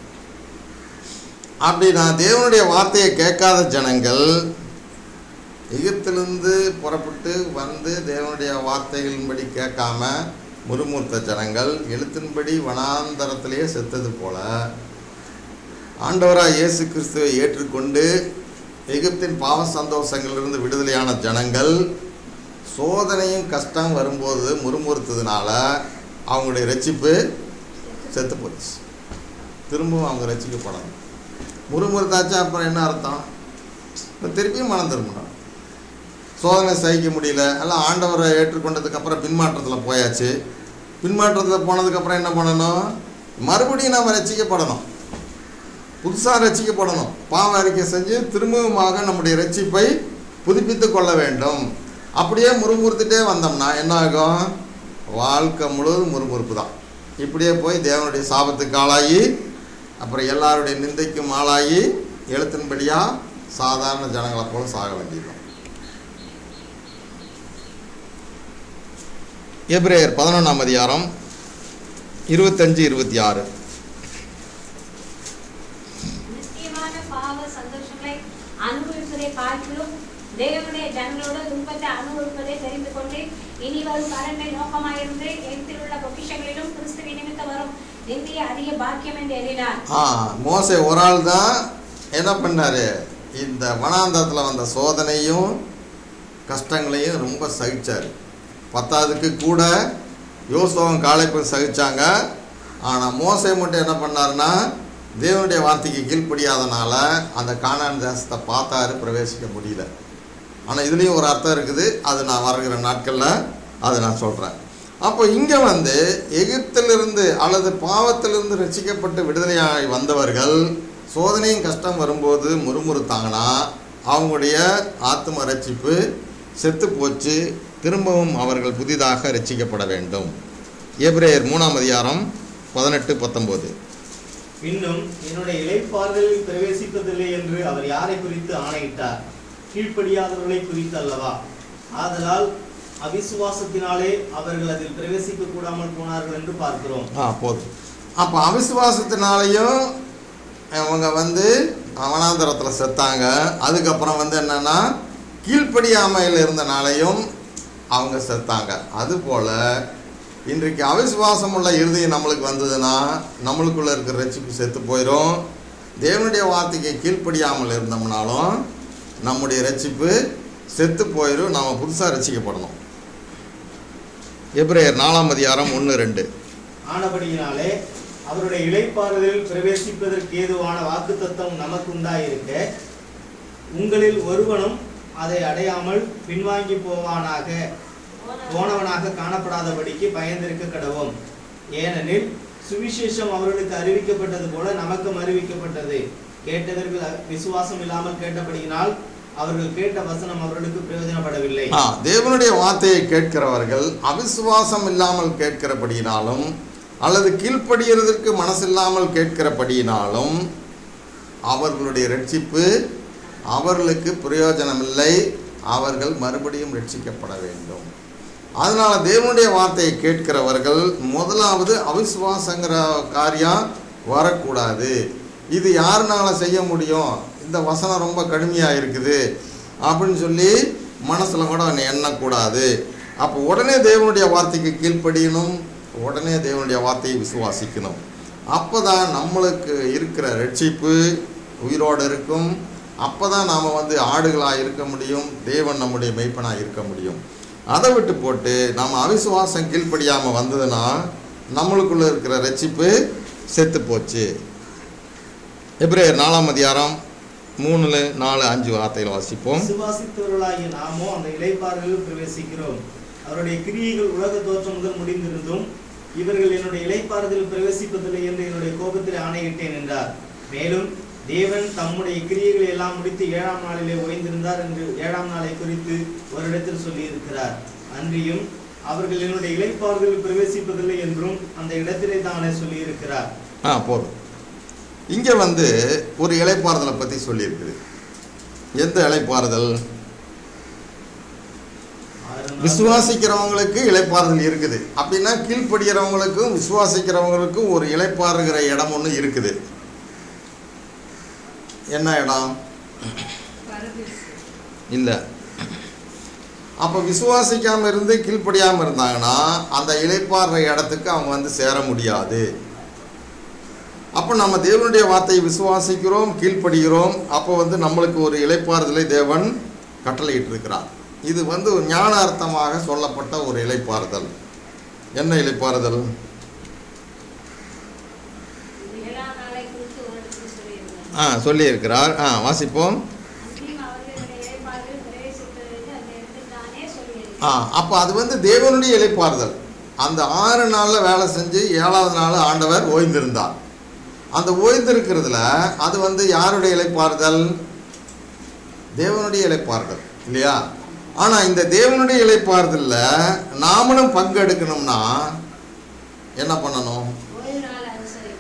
அப்படி நான் தேவனுடைய வார்த்தையை கேட்காத ஜனங்கள் எகிப்திலிருந்து புறப்பட்டு வந்து தேவனுடைய வார்த்தைகளின்படி கேட்காம முறுமுறுத்த ஜனங்கள் எழுத்தின்படி வனாந்தரத்திலேயே செத்தது போல ஆண்டவராக இயேசு கிறிஸ்துவை ஏற்றுக்கொண்டு எகிப்தின் பாவ சந்தோஷங்களிலிருந்து விடுதலையான ஜனங்கள் சோதனையும் கஷ்டம் வரும்போது முறுமுறுத்ததுனால அவங்களுடைய ரட்சிப்பு செத்து போச்சு திரும்பவும் அவங்க ரட்சிக்கப்படணும் முறுமுறுத்தாச்சா அப்புறம் என்ன அர்த்தம் இப்போ திருப்பியும் மனம் திரும்பணும் சோதனை சகிக்க முடியல எல்லாம் ஆண்டவரை ஏற்றுக்கொண்டதுக்கு அப்புறம் பின்மாற்றத்தில் போயாச்சு பின்மாற்றத்தில் போனதுக்கப்புறம் என்ன பண்ணணும் மறுபடியும் நம்ம ரட்சிக்கப்படணும் புதுசாக ரட்சிக்கப்படணும் பாவ அறிக்கை செஞ்சு திரும்பவுமாக நம்முடைய ரட்சிப்பை புதுப்பித்து கொள்ள வேண்டும் அப்படியே முறுமுறுத்துட்டே வந்தோம்னா என்ன ஆகும் வாழ்க்கை முழுவதும் முறுமுறுப்பு தான் இப்படியே போய் தேவனுடைய சாபத்துக்கு ஆளாகி அப்புறம் எல்லாருடைய நிந்தைக்கும் ஆளாகி எழுத்தின்படியாக சாதாரண ஜனங்களை போல சாக வேண்டியதும் எப்ரேயர் பதினொன்றாம் அதிகாரம் இருபத்தஞ்சு இருபத்தி ஆறு நித்தியமான பாவ சந்தோஷங்களை அனுபவிப்பதை பார்க்கிலும் தேவனுடைய ஜனங்களோடு துன்பத்தை அனுபவிப்பதை தெரிந்து கொண்டு இனி வரும் பலனை நோக்கமாயிருந்து எகிப்தில் உள்ள பொக்கிஷங்களிலும் கிறிஸ்துவின் நிமித்தம் வரும் நிந்திய அதிக பாக்கியம் என்று எண்ணினார் ஆ மோசே ஒரு ஆள் தான் என்ன பண்ணாரு இந்த வனாந்தரத்தில் வந்த சோதனையும் கஷ்டங்களையும் ரொம்ப சகிச்சார் பத்தாவதுக்கு கூட யோசுவம் காலைப்பு சகிச்சாங்க ஆனால் மோசே மட்டும் என்ன பண்ணாருன்னா தேவனுடைய வார்த்தைக்கு கீழ்ப்படியாதனால அந்த கானான் தேசத்தை பார்த்தாரு பிரவேசிக்க முடியல ஆனால் இதுலேயும் ஒரு அர்த்தம் இருக்குது அது நான் வருகிற நாட்களில் அதை நான் சொல்கிறேன் அப்போ இங்கே வந்து எகிப்திலிருந்து அல்லது பாவத்திலிருந்து ரட்சிக்கப்பட்டு விடுதலையாகி வந்தவர்கள் சோதனையும் கஷ்டம் வரும்போது முறுமுறுத்தாங்கன்னா அவங்களுடைய ஆத்ம ரட்சிப்பு செத்து போச்சு திரும்பவும் அவர்கள் புதிதாக ரட்சிக்கப்பட வேண்டும் எபிரேயர் மூணாம் அதிகாரம் பதினெட்டு பத்தொம்போது இன்னும் என்னுடைய இலைப்பாறுதலில் பிரவேசிப்பதில்லை என்று அவர் யாரை குறித்து ஆணையிட்டார் கீழ்ப்படியாதவர்களை குறித்து அல்லவா ஆதலால் அவிசுவாசத்தினாலே அவர்கள் அதில் பிரவேசிக்க கூடாமல் போனார்கள் என்று பார்க்கிறோம் ஆ போதும் அப்போ அவிசுவாசத்தினாலையும் அவங்க வந்து அவனாந்தரத்தில் செத்தாங்க அதுக்கப்புறம் வந்து என்னன்னா கீழ்ப்படியாமையில் இருந்தனாலையும் அவங்க செத்தாங்க அதுபோல் இன்றைக்கு அவிசுவாசம் உள்ள இருதயம் நம்மளுக்கு வந்ததுன்னா நம்மளுக்குள்ள இருக்கிற ரட்சிப்பு செத்து போயிடும் தேவனுடைய வார்த்தைக்கு கீழ்ப்படியாமல் இருந்தோம்னாலும் நம்முடைய ரட்சிப்பு செத்து போயிடும் நம்ம புதுசாக ரட்சிக்கப்படணும் எப்ரேயர் நாலாம் அதிகாரம் ஒன்று ரெண்டு ஆனபடியினாலே அவருடைய இலைப்பாறுதலில் பிரவேசிப்பதற்கு ஏதுவான வாக்குத்தத்தம் நமக்கு உண்டாயிருக்க உங்களில் ஒருவனும் அதை அடையாமல் பின்வாங்கி போவானாக போனவனாக காணப்படாதபடிக்கு பயந்திருக்க கடவோம் ஏனெனில் சுவிசேஷம் அவர்களுக்கு அறிவிக்கப்பட்டது போல நமக்கும் அறிவிக்கப்பட்டது கேட்டவர்கள் அ- விசுவாசம் இல்லாமல் கேட்டபடியினால் அவர்கள் கேட்ட வசனம் அவர்களுக்கு பிரயோஜனப்படவில்லை ஆ தேவனுடைய வார்த்தையை கேட்கிறவர்கள் அவிசுவாசம் இல்லாமல் கேட்கிறபடியினாலும் அல்லது கீழ்ப்படிகிறதற்கு மனசில்லாமல் கேட்கிறபடியினாலும் அவர்களுடைய ரட்சிப்பு அவர்களுக்கு பிரயோஜனமில்லை அவர்கள் மறுபடியும் ரட்சிக்கப்பட வேண்டும் அதனால தேவனுடைய வார்த்தையை கேட்கிறவர்கள் முதலாவது அவிசுவாசங்கிற காரியம் வரக்கூடாது இது யாருனால செய்ய முடியும் இந்த வசனம் ரொம்ப கடுமையாக இருக்குது அப்படின்னு சொல்லி மனசில் கூட அவனை எண்ணக்கூடாது அப்போ உடனே தேவனுடைய வார்த்தைக்கு கீழ்ப்படியணும் உடனே தேவனுடைய வார்த்தையை விசுவாசிக்கணும் அப்போ தான் நம்மளுக்கு இருக்கிற ரட்சிப்பு உயிரோடு இருக்கும் அப்போ தான் நாம் வந்து ஆடுகளாக இருக்க முடியும் தேவன் நம்முடைய மெய்ப்பனாக இருக்க முடியும் அதை விட்டு போட்டு நம்ம அவிசுவாசம் கீழ்ப்படியாமல் வந்ததுன்னா நம்மளுக்குள்ளே இருக்கிற ரட்சிப்பு செத்து போச்சு எப்ரேயர் நாலாம் அதிகாரம் மூணுல நாலு அஞ்சு வார்த்தைகள் வாசிப்போம் விசுவாசித்தவர்களாகிய நாமோ அந்த இளைப்பாறுகளில் பிரவேசிக்கிறோம் அவருடைய கிரியைகள் உலக தோற்றம் முதல் முடிந்திருந்தும் இவர்கள் என்னுடைய இளைப்பாறுதலில் பிரவேசிப்பதில்லை என்று என்னுடைய கோபத்தில் ஆணையிட்டேன் என்றார் மேலும் தேவன் தம்முடைய கிரியைகளை எல்லாம் முடித்து ஏழாம் நாளிலே ஓய்ந்திருந்தார் என்று ஏழாம் நாளை குறித்து ஒரு இடத்தில் சொல்லியிருக்கிறார் அன்றியும் அவர்கள் என்னுடைய இளைப்பாறுதலில் பிரவேசிப்பதில்லை என்றும் அந்த இடத்திலே தானே சொல்லியிருக்கிறார் ஆ போதும் இங்கே வந்து ஒரு இலைப்பாறுதலை பற்றி சொல்லியிருக்குது எந்த இலைப்பாறுதல் ஆறு நாள் விசுவாசிக்கிறவங்களுக்கு இலைப்பாறுதல் இருக்குது அப்படின்னா கீழ்ப்படுகிறவங்களுக்கும் விசுவாசிக்கிறவங்களுக்கும் ஒரு இலைப்பாறுகிற இடம் ஒன்று இருக்குது என்ன இடம் பரதேசி இல்லை அப்போ விசுவாசிக்காமல் இருந்து கீழ்ப்படியாமல் இருந்தாங்கன்னா அந்த இலைப்பாறுற இடத்துக்கு அவங்க வந்து சேர முடியாது அப்போ நம்ம தேவனுடைய வார்த்தையை விசுவாசிக்கிறோம் கீழ்ப்படுகிறோம் அப்போ வந்து நம்மளுக்கு ஒரு இலைப்பாறுதலை தேவன் கட்டளையிட்டு இருக்கிறார் இது வந்து ஒரு ஞானார்த்தமாக சொல்லப்பட்ட ஒரு இலைப்பாறுதல் என்ன இலைப்பாறுதல் ஏழாம் நாளை குறித்து ஒரு இடத்தில் சொல்லியிருக்கிறார் ஆ சொல்லியிருக்கிறார் ஆ வாசிப்போம் அன்றியும் அவர்களுடைய இளைப்பாறுதலில் பிரவேசிப்பதில்லை என்று அந்த இடத்தில் தானே ஆ சொல்லியிருக்கிறார் அப்போ அது வந்து தேவனுடைய இலைப்பாறுதல் அந்த ஆறு நாளில் வேலை செஞ்சு ஏழாவது நாள் ஆண்டவர் ஓய்ந்திருந்தார் அந்த ஓய்ந்திருக்கிறதுல அது வந்து யாருடைய இலைப்பாறுதல் தேவனுடைய இலைப்பாறுதல் இல்லையா ஆனால் இந்த தேவனுடைய இலைப்பாறுதலில் நாமளும் பங்கெடுக்கணும்னா என்ன பண்ணணும் ஓய்வு நாள் அனுசரி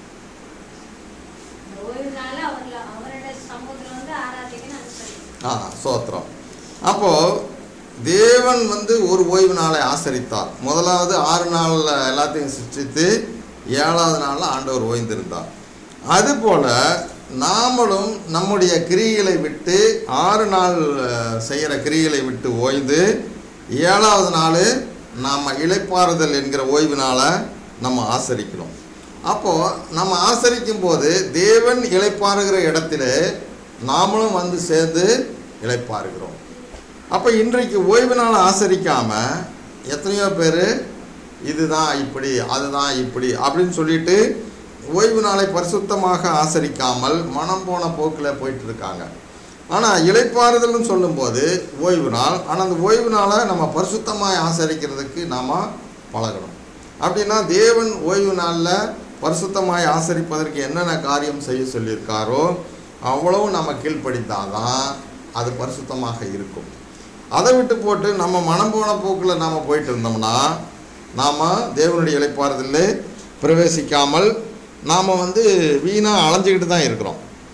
இந்த ஓய்வு நாள் அவர்ல அவருடைய சமூகத்தில் வந்து ஆராதிக்கணும் அனுசரி ஆ சோத்திரம் அப்போது தேவன் வந்து ஒரு ஓய்வு நாளை ஆசரித்தார் முதலாவது ஆறு நாளில் எல்லாத்தையும் சிருஷ்டித்து ஏழாவது நாளில் ஆண்டவர் ஓய்ந்திருந்தார் அதுபோல் நாமளும் நம்முடைய கிரிகளை விட்டு ஆறு நாள் செய்கிற கிரிகளை விட்டு ஓய்ந்து ஏழாவது நாள் நாம் இளைப்பாறுதல் என்கிற ஓய்வு நாளை நம்ம ஆசரிக்கிறோம் அப்போது நம்ம ஆசரிக்கும் போது தேவன் இளைப்பாறுகிற இடத்துல நாமளும் வந்து சேர்ந்து இளைப்பாறுகிறோம் அப்போ இன்றைக்கு ஓய்வு நாள் ஆசரிக்காமல் எத்தனையோ பேர் இதுதான் இப்படி அதுதான் இப்படி அப்படின்னு சொல்லிட்டு ஓய்வு நாளை பரிசுத்தமாக ஆசரிக்காமல் மனம் போன போக்கில் போயிட்டு இருக்காங்க ஆனால் இளைப்பாறுதல்னு சொல்லும்போது ஓய்வு நாள் ஆனால் அந்த ஓய்வு நாளை நம்ம பரிசுத்தமாக ஆசரிக்கிறதுக்கு நாம் பழகணும் அப்படின்னா தேவன் ஓய்வு நாளில் பரிசுத்தமாய் ஆசரிப்பதற்கு என்னென்ன காரியம் செய்ய சொல்லியிருக்காரோ அவ்வளவு நம்ம கீழ்ப்படித்தாதான் அது பரிசுத்தமாக இருக்கும் அதை விட்டு போட்டு நம்ம மனம் போன போக்கில் நாம் போயிட்டு இருந்தோம்னா நாம் தேவனுடைய இழைப்பாறுதலில் பிரவேசிக்காமல் நாம் வந்து வீணாக அலைஞ்சிக்கிட்டு தான் இருக்கிறோம்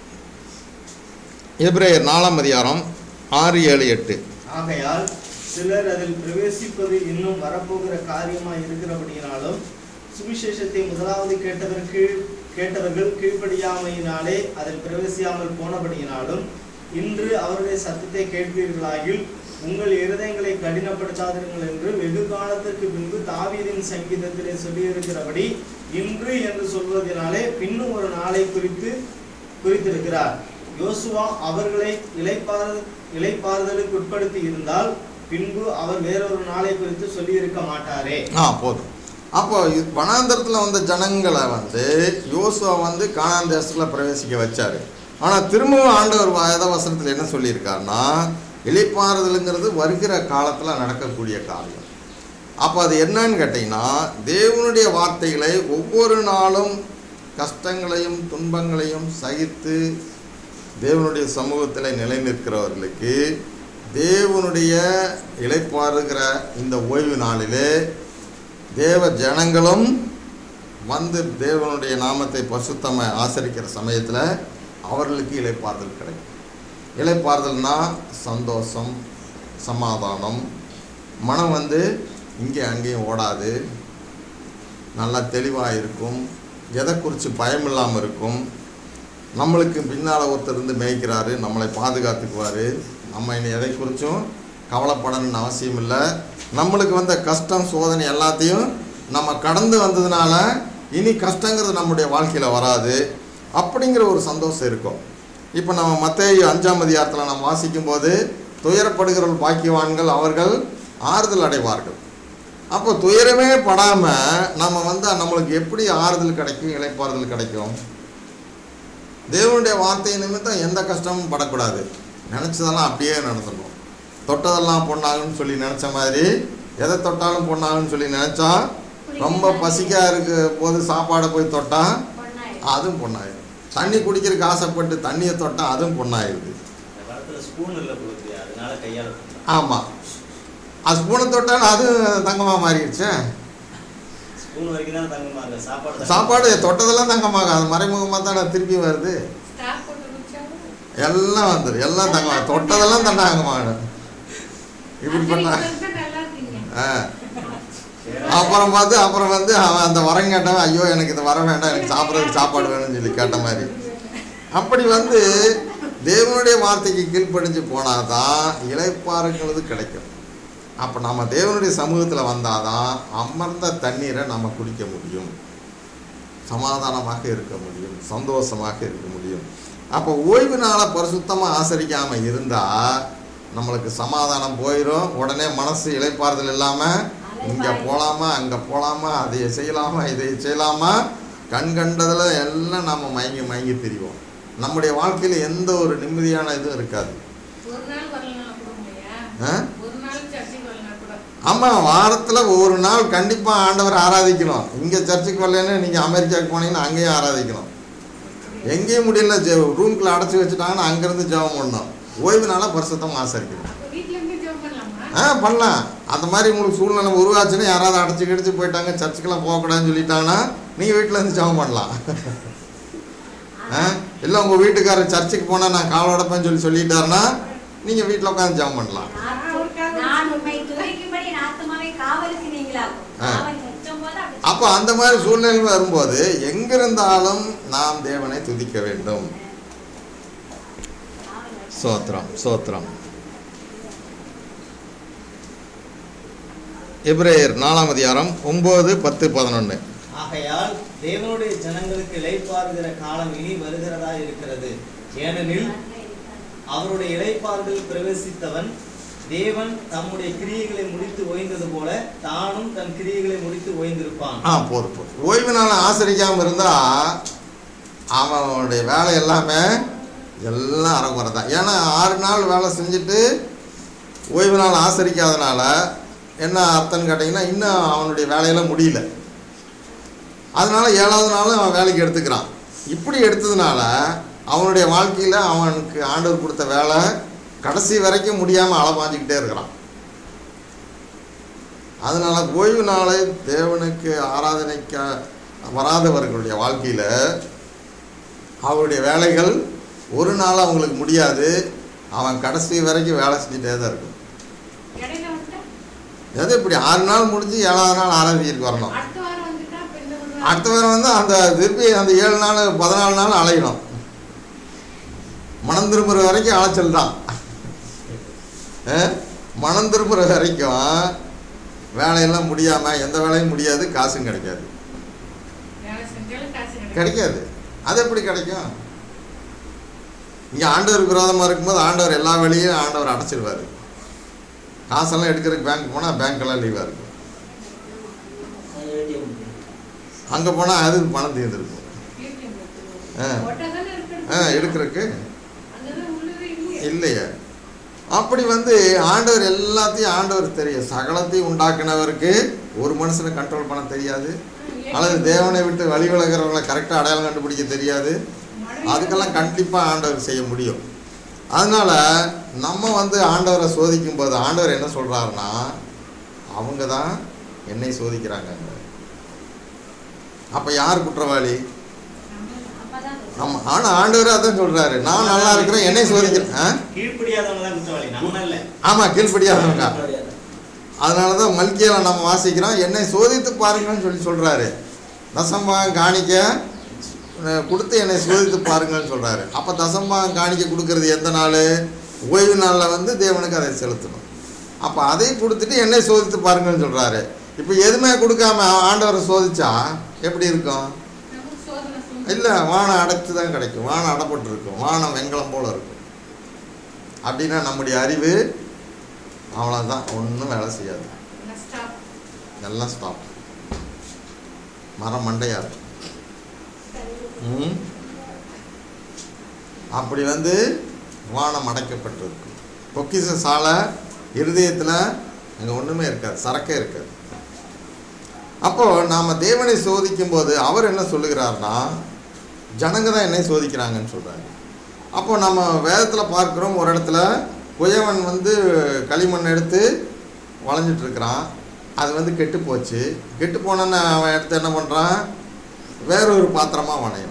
எப்ரேயர் நாலாம் அதிகாரம் ஆறு ஏழு எட்டு ஆகையால் சிலர் அதில் பிரவேசிப்பது இன்னும் வரப்போகிற காரியமாய் இருக்கிறபடியினாலும் சுவிசேஷத்தை முதலாவது கேட்டவருக்கு கேட்டவர்கள் கீழ்ப்படியாமையினாலே அதில் பிரவேசியாமல் போனபடியினாலும் இன்று அவருடைய சத்தத்தை கேட்பீர்களாகில் உங்கள் இருதயங்களை கடினப்படுத்தாதீர்கள் என்று வெகு காலத்திற்கு பின்பு தாவீதின் சங்கீதத்திலே சொல்லியிருக்கிறபடி இன்று என்று சொல்வதனாலே பின்னும் ஒரு நாளை குறித்து குறித்திருக்கிறார் யோசுவா அவர்களை இளைப்பாறு இளைப்பாறுதலுக்கு உட்படுத்தி இருந்தால் பின்பு அவர் வேறொரு நாளை குறித்து சொல்லியிருக்க மாட்டாரே ஆ போதும் அப்போ இது வனாந்தரத்தில் வந்த ஜனங்களை வந்து யோசுவா வந்து கானான் தேசத்தில் பிரவேசிக்க வச்சார் ஆனால் திரும்பவும் ஆண்டவர் வேத வசனத்தில் என்ன சொல்லியிருக்காருன்னா இளைப்பாறுதலுங்கிறது வருகிற காலத்தில் நடக்கக்கூடிய காரியம் அப்போ அது என்னன்னு கேட்டிங்கன்னா தேவனுடைய வார்த்தைகளை ஒவ்வொரு நாளும் கஷ்டங்களையும் துன்பங்களையும் சகித்து தேவனுடைய சமூகத்தில் நிலை நிற்கிறவர்களுக்கு தேவனுடைய இளைப்பாறுகிற இந்த ஓய்வு நாளிலே தேவ ஜனங்களும் வந்து தேவனுடைய நாமத்தை பசுத்தம ஆசரிக்கிற சமயத்தில் அவர்களுக்கு இளைப்பாறுதல் கிடைக்கும் இளைப்பாறுதல்னா சந்தோஷம் சமாதானம் மனம் வந்து இங்கே அங்கேயும் ஓடாது நல்லா தெளிவாக இருக்கும் எதை குறித்து பயம் இல்லாமல் இருக்கும் நம்மளுக்கு பின்னால் ஒருத்தர் இருந்து மேய்க்கிறாரு நம்மளை பாதுகாத்துக்குவார் நம்ம இனி எதை குறித்தும் கவலைப்படணும்னு அவசியம் இல்லை நம்மளுக்கு வந்த கஷ்டம் சோதனை எல்லாத்தையும் நம்ம கடந்து வந்ததுனால இனி கஷ்டங்கிறது நம்முடைய வாழ்க்கையில் வராது அப்படிங்கிற ஒரு சந்தோஷம் இருக்கும் இப்போ நம்ம மத்தேயு அஞ்சாம் அதிகாரத்தில் நம்ம வாசிக்கும்போது துயரப்படுகிறவர்கள் பாக்கியவான்கள் அவர்கள் ஆறுதல் அடைவார்கள் அப்போ துயரமே படாமல் நம்ம வந்து நம்மளுக்கு எப்படி ஆறுதல் கிடைக்கும் இளைப்பாறுதல் கிடைக்கும் தேவனுடைய வார்த்தை நிமித்தம் எந்த கஷ்டமும் படக்கூடாது நினச்சதெல்லாம் அப்படியே நடந்துடணும் தொட்டதெல்லாம் பொண்ணாகுன்னு சொல்லி நினச்ச மாதிரி எதை தொட்டாலும் பொண்ணாகுன்னு சொல்லி நினச்சா ரொம்ப பசிக்கா இருக்க போது சாப்பாடை போய் தொட்டா பொண்ணாயிடும். அதுவும் பொண்ணாயிடும் தண்ணி குடிக்கிறதுக்கு ஆசைப்பட்டு தண்ணியை தொட்டா அதுவும் பொண்ணாயிடுது இந்த காலத்துல ஸ்பூன் இல்லை கொடுக்கு அதனால கையால பண்றாங்க. ஆமாம் அது ஸ்பூனை தொட்டாலும் அதுவும் தங்கமாக மாறிடுச்சே ஸ்பூன் வரைக்கும் தான் தங்கமாக சாப்பாடு தான் சாப்பாடு தொட்டதெல்லாம் தங்கமாக அது மறைமுகமாக தானே திருப்பி வருது ஸ்டாப் போட்டு குடிச்சாலும் எல்லாம் வந்துடும் எல்லாம் தங்கமாக தொட்டதெல்லாம் தங்கமாக இப்படி பண்ணா அசரி நல்லா இருக்கீங்க ஆ அப்புறம் பார்த்து அப்புறம் வந்து அவன் அந்த வரம் கேட்டவன் ஐயோ எனக்கு இது வர வேண்டாம் எனக்கு சாப்பிட்றதுக்கு சாப்பாடு வேணும்னு சொல்லி கேட்ட மாதிரி அப்படி வந்து தேவனுடைய வார்த்தைக்கு கீழ்ப்படிஞ்சு போனால் தான் இளைப்பாறுங்கிறது கிடைக்கும் அப்போ நம்ம தேவனுடைய சமூகத்தில் வந்தால் தான் அமர்ந்த தண்ணீரை நம்ம குடிக்க முடியும் சமாதானமாக இருக்க முடியும் சந்தோஷமாக இருக்க முடியும் அப்போ ஓய்வு நாளை பரிசுத்தமாக ஆசரிக்காமல் இருந்தால் நம்மளுக்கு சமாதானம் போயிடும் உடனே மனசு இளைப்பாறுதல் இல்லாமல் இங்கே போகலாமா அங்கே போகலாமா அதை செய்யலாமா இதை செய்யலாமா கண் கண்டதில் எல்லாம் நம்ம மயங்கி மயங்கி திரிவோம் நம்முடைய வாழ்க்கையில் எந்த ஒரு நிம்மதியான இதுவும் இருக்காது ஒரு நாள் வரலனா கூட இல்லையா ஆ? ஒரு நாள் சர்ச்சைக்கு வரலனா கூட ஆமாம் வாரத்தில் ஒரு நாள் கண்டிப்பாக ஆண்டவரை ஆராதிக்கணும் இங்கே சர்ச்சுக்கு வரலன்னு நீங்கள் அமெரிக்காவுக்கு போனீங்கன்னா அங்கேயும் ஆராதிக்கணும் எங்கேயும் முடியல ஜெ ரூம்குள்ளே அடைச்சி வச்சுட்டாங்கன்னா அங்கேருந்து ஜெபம் பண்ணணும் ஓய்வு நாளாக பரிசுத்தம் ஆசரிக்கணும் அப்ப வீட்ல இருந்து ஜெபம் பண்ணலாமா ஆ பண்ணலாம் அந்த மாதிரி உங்களுக்கு சூழ்நிலை உருவாச்சுன்னா யாராவது அடைச்சி கிடச்சி போயிட்டாங்க சர்ச்சுக்கெல்லாம் போகக்கூடாதுன்னு சொல்லிட்டாங்கன்னா நீங்கள் வீட்டில் இருந்து ஜெபம் பண்ணலாம் ஆ இல்லை உங்கள் வீட்டுக்காரர் சர்ச்சுக்கு போனால் நான் கால் உடப்பேன்னு சொல்லி சொல்லிட்டாருன்னா நீங்கள் வீட்டில் உட்காந்து ஜெபம் பண்ணலாம் நான் நான் உண்மை துதிக்கும்படி என் ஆத்துமாவை காவலுக்கு நீங்களாகும் ஆ. காவல் நிற்கும் போது அப்படி அப்போ அந்த மாதிரி சூழ்நிலை வரும்போது எங்கிருந்தாலும் நாம் தேவனை துதிக்க வேண்டும் காவல் வைக்கும். சோத்திரம் சோத்திரம் எப்ரேயர் நாலாம் அதிகாரம் ஒம்பது பத்து பதினொன்று ஆகையால் தேவனுடைய ஜனங்களுக்கு இளைப்பாறுகிற காலம் இனி வருகிறதா இருக்கிறது ஏனெனில் அவருடைய இளைப்பாறுதல் பிரவேசித்தவன் தேவன் தம்முடைய கிரியைகளை முடித்து ஓய்ந்தது போல தானும் தன் கிரியைகளை முடித்து ஓய்ந்திருப்பான் ஆ போதும் போதும் ஓய்வு நாள் ஆசரிக்காமல் இருந்தால் அவனுடைய வேலை எல்லாமே எல்லாம் அறகுறை தான் ஏன்னா ஆறு நாள் வேலை செஞ்சுட்டு ஓய்வு நாள் ஆசரிக்காதனால என்ன அர்த்தம்னு கேட்டிங்கன்னா இன்னும் அவனுடைய வேலையெல்லாம் முடியல அதனால ஏழாவது நாளும் அவன் வேலைக்கு எடுத்துக்கிறான் இப்படி எடுத்ததுனால அவனுடைய வாழ்க்கையில் அவனுக்கு ஆண்டவர் கொடுத்த வேலை கடைசி வரைக்கும் முடியாமல் அளவாஞ்சிக்கிட்டே இருக்கிறான் அதனால ஓய்வு நாளை தேவனுக்கு ஆராதனைக்க வராதவர்களுடைய வாழ்க்கையில் அவருடைய வேலைகள் ஒரு நாள் அவங்களுக்கு முடியாது அவன் கடைசி வரைக்கும் வேலை செஞ்சுட்டே தான் இருக்கும் இடையில வந்துட்டா எது இப்படி ஆறு நாள் முடிஞ்சு ஏழாவது நாள் ஆராதனைக்கு வரணும் அடுத்த வாரம் வந்துட்டா அப்ப இந்த ஒரு வாரம் அடுத்த வாரம் வந்து அந்த திருப்பி அந்த ஏழு நாள் பதினாலு நாள் அலையணும் மனம் திரும்புகிற வரைக்கும் அலைச்சல் தான் அஹ்? மனம் திரும்புகிற வரைக்கும் வேலையெல்லாம் முடியாமல் எந்த வேலையும் முடியாது காசும் கிடைக்காது வேலை செஞ்சாலும் காசு கிடைக்கும் கிடைக்காது அது எப்படி கிடைக்கும் இங்கே ஆண்டவருக்கு விரோதமாக இருக்கும்போது ஆண்டவர் எல்லா வேலையும் ஆண்டவர் அடைச்சிடுவார் காசெல்லாம் எடுக்கிறதுக்கு பேங்க் போனால் பேங்க்கெல்லாம் லீவாக இருக்கும் அங்கே போனால் அது பணம் தீர்ந்துருக்கும் வீட்டுல ஆ. ஒட்டதானே இருக்கிறது ஆ எடுக்கிறதுக்கு அங்கதான் உள்ளவே இல்லையே இல்லையே அப்படி வந்து ஆண்டவர் எல்லாத்தையும் ஆண்டவர் தெரியும் சகலத்தையும் உண்டாக்குனவருக்கு ஒரு மனுஷனை கண்ட்ரோல் பண்ண தெரியாது அல்லது தேவனை விட்டு வழி விலகிறவங்களை கரெக்டாக அடையாளம் கண்டுபிடிக்க தெரியாது அதுக்கெல்லாம் கண்டிப்பாக ஆண்டவர் செய்ய முடியும் அதனால நம்ம வந்து ஆண்டவரை சோதிக்கும் போது ஆண்டவர் என்ன சொல்றாருன்னா அவங்க தான் என்னை சோதிக்கிறாங்க அப்ப யார் குற்றவாளி அப்பதான் ஆமா ஆனா ஆண்டவர் அதான் சொல்றாரு நான் நல்லா இருக்கிறேன் என்னை சோதிக்கிறேன் ஆ? கீழ்ப்படியாதவங்க தான் குற்றவாளி நம்ம இல்ல ஆமா கீழ்ப்படியாதவங்க அதனால தான் மல்கியில நம்ம வாசிக்கிறோம் என்னை சோதித்து பாருங்கன்னு சொல்லி சொல்றாரு தசம்பாகம் காணிக்க அஹ், கொடுத்து என்னை சோதித்து பாருங்கன்னு சொல்றாரு அப்ப தசம்பாகம் காணிக்க கொடுக்கறது எந்த நாள் ஓய்வு நாளில் வந்து தேவனுக்கு அதை செலுத்தணும் அப்போ அதை கொடுத்துட்டு என்னை சோதித்து பாருங்கன்னு சொல்றாரு இப்போ எதுவுமே கொடுக்காம ஆண்டவரை சோதிச்சா எப்படி இருக்கும் நமக்கு சோதனை சுமந்து இல்லை வானம் அடைச்சு தான் கிடைக்கும் வானம் அடைப்பட்டு இருக்கும் வானம் வெண்கலம் போல இருக்கும் அப்படின்னா நம்முடைய அறிவு அவ்வளோதான் ஒன்றும் வேலை செய்யாது ஸ்டாப் எல்லாம் ஸ்டாப் மரம் மண்டையா இருக்கும் ம். அப்படி வந்து வானம் அடைக்கப்பட்டிருக்கும் பொக்கிஷ சாலை இருதயத்தில் அங்கே ஒன்றுமே இருக்காது சரக்கே இருக்காது அப்போ நாம் தேவனை சோதிக்கும் போது அவர் என்ன சொல்லுகிறார்னா ஜனங்க தான் என்னை சோதிக்கிறாங்கன்னு சொல்றாரு அப்போ நம்ம வேதத்தில் பார்க்குறோம் ஒரு இடத்துல குயவன் வந்து களிமண் எடுத்து வளைஞ்சிட்டு இருக்கிறான் அது வந்து கெட்டு போச்சு கெட்டு போனோன்னு அவன் எடுத்து என்ன பண்ணுறான் வேற ஒரு பாத்திரமாக வணையிறான்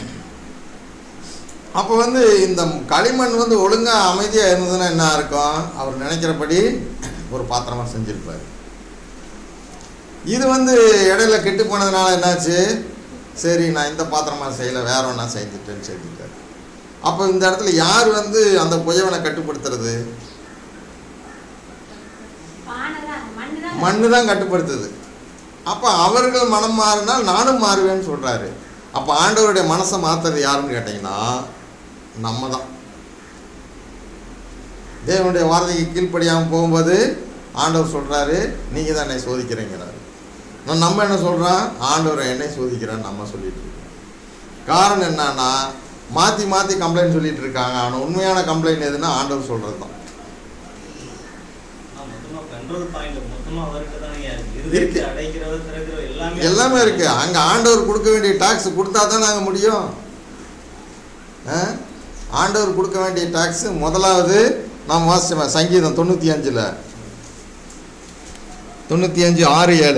அப்போ வந்து இந்த களிமண் வந்து ஒழுங்காக அமைதியாக இருந்ததுன்னா என்ன இருக்கும் அவர் நினைக்கிறபடி ஒரு பாத்திரமாக செஞ்சிருப்பார் இது வந்து இடையில கெட்டு போனதுனால என்னாச்சு சரி நான் இந்த பாத்திரமா செய்யலை வேற ஒன்றா செஞ்சுட்டேன்னு செஞ்சுட்டார் அப்போ இந்த இடத்துல யார் வந்து அந்த புயவனை கட்டுப்படுத்துறது பானை தான் மண்ணு தான் மண்ணு தான் கட்டுப்படுத்துது அப்போ அவர்கள் மனம் மாறினால் நானும் மாறுவேன்னு சொல்கிறாரு அப்போ ஆண்டவருடைய மனசை மாற்றுறது யாருன்னு கேட்டிங்கன்னா நம்ம தான் தேவனுடைய வார்த்தைக்கு கீழ்ப்படியாமல் போகும்போது ஆண்டவர் சொல்கிறாரு நீங்கள் தான் என்னை சோதிக்கிறீங்கிறாரு நான் நம்ம என்ன சொல்கிறோம் ஆண்டவர் என்னை சோதிக்கிறான்னு நம்ம சொல்லிட்டு இருக்கோம் காரணம் என்னன்னா மாற்றி மாற்றி கம்ப்ளைண்ட் சொல்லிட்டு இருக்காங்க ஆனால் உண்மையான கம்ப்ளைண்ட் எதுன்னா ஆண்டவர் சொல்கிறது தான் ஆ, மொத்தமா கண்ட்ரோல் பாயிண்ட் மொத்தமா அவருக்கு தானே இருக்கு இருக்கு. இருக்கு அடைக்கிறவர் திறக்கிறவர் எல்லாமே எல்லாமே இருக்கு அங்க ஆண்டவர் கொடுக்க வேண்டிய டாக்ஸ் கொடுத்தா தான் நாங்க முடியும் ஆ? ஆண்டவர் கொடுக்க வேண்டிய டாக்ஸ் முதலாவது நாம் வாசிச்சோம் சங்கீதம் தொண்ணூற்றி அஞ்சில் தொண்ணூற்றி அஞ்சு ஆறு ஏழு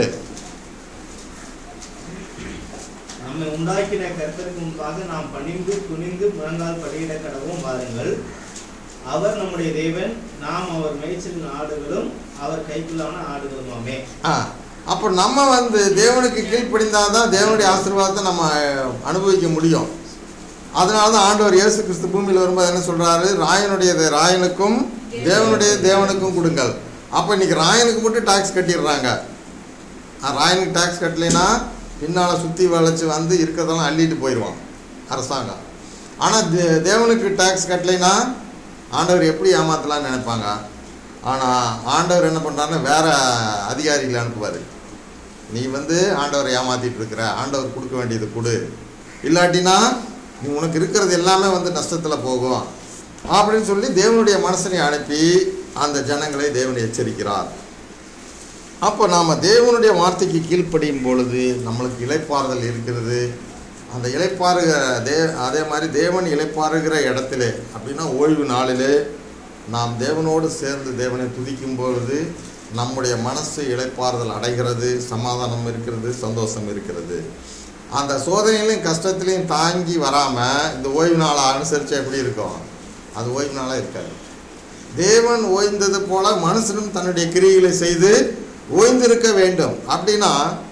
நம்மை உண்டாக்கின கர்த்தருக்கு முன்பாக நாம் பணிந்து துணிந்து முழங்கால் படியிட கடவும் வாருங்கள் அவர் நம்முடைய தேவன் நாம் அவர் மேய்ச்சலின் ஆடுகளும் அவர் கைக்குள்ளான ஆடுகளுமாமே ஆ அப்போ நம்ம வந்து தேவனுக்கு கீழ்ப்படிந்தால் தான் தேவனுடைய ஆசீர்வாதத்தை நம்ம அனுபவிக்க முடியும் அதனால தான் ஆண்டவர் இயேசு கிறிஸ்து பூமியில் வரும்போது என்ன சொல்றாரு ராயனுடையது ராயனுக்கும் தேவனுடைய தேவனுக்கும் கொடுங்கள் அப்போ இன்னைக்கு ராயனுக்கு மட்டும் டாக்ஸ் கட்டிடுறாங்க ஆ, ராயனுக்கு டாக்ஸ் கட்டலைன்னா பின்னால் சுற்றி வளைச்சு வந்து இருக்கிறதெல்லாம் அள்ளிட்டு போயிடுவான் அரசாங்கம் ஆனால் தே தேவனுக்கு டாக்ஸ் கட்டலைன்னா ஆண்டவர் எப்படி ஏமாத்தலாம்னு நினைப்பாங்க ஆனால் ஆண்டவர் என்ன பண்ணுறாருன்னா வேற அதிகாரிகளை அனுப்புவார் நீ வந்து ஆண்டவரை ஏமாத்திட்டு இருக்கிற ஆண்டவர் கொடுக்க வேண்டியது கொடு இல்லாட்டினா நீ உனக்கு இருக்கிறது எல்லாமே வந்து நஷ்டத்தில் போகும் அப்படின்னு சொல்லி தேவனுடைய மனசனை அனுப்பி அந்த ஜனங்களை தேவன் எச்சரிக்கிறார் அப்போ நாம் தேவனுடைய வார்த்தைக்கு கீழ்ப்படியும் பொழுது நம்மளுக்கு இளைப்பாறுதல் இருக்கிறது அந்த இளைப்பாறுகிற தே அதே மாதிரி தேவன் இளைப்பாறுகிற இடத்திலே அப்படின்னா ஓய்வு நாளிலே நாம் தேவனோடு சேர்ந்து தேவனை துதிக்கும் பொழுது நம்முடைய மனசு இளைப்பாறுதல் அடைகிறது சமாதானம் இருக்கிறது சந்தோஷம் இருக்கிறது அந்த சோதனையிலையும் கஷ்டத்திலையும் தாங்கி வராமல் இந்த ஓய்வு நாளை அனுசரித்தா எப்படி இருக்கும் அது ஓய்வு நாளாக இருக்காது தேவன் ஓய்ந்தது போல மனுஷனும் தன்னுடைய கிரியைகளை செய்து ஓய்ந்திருக்க வேண்டும் அப்படின்னா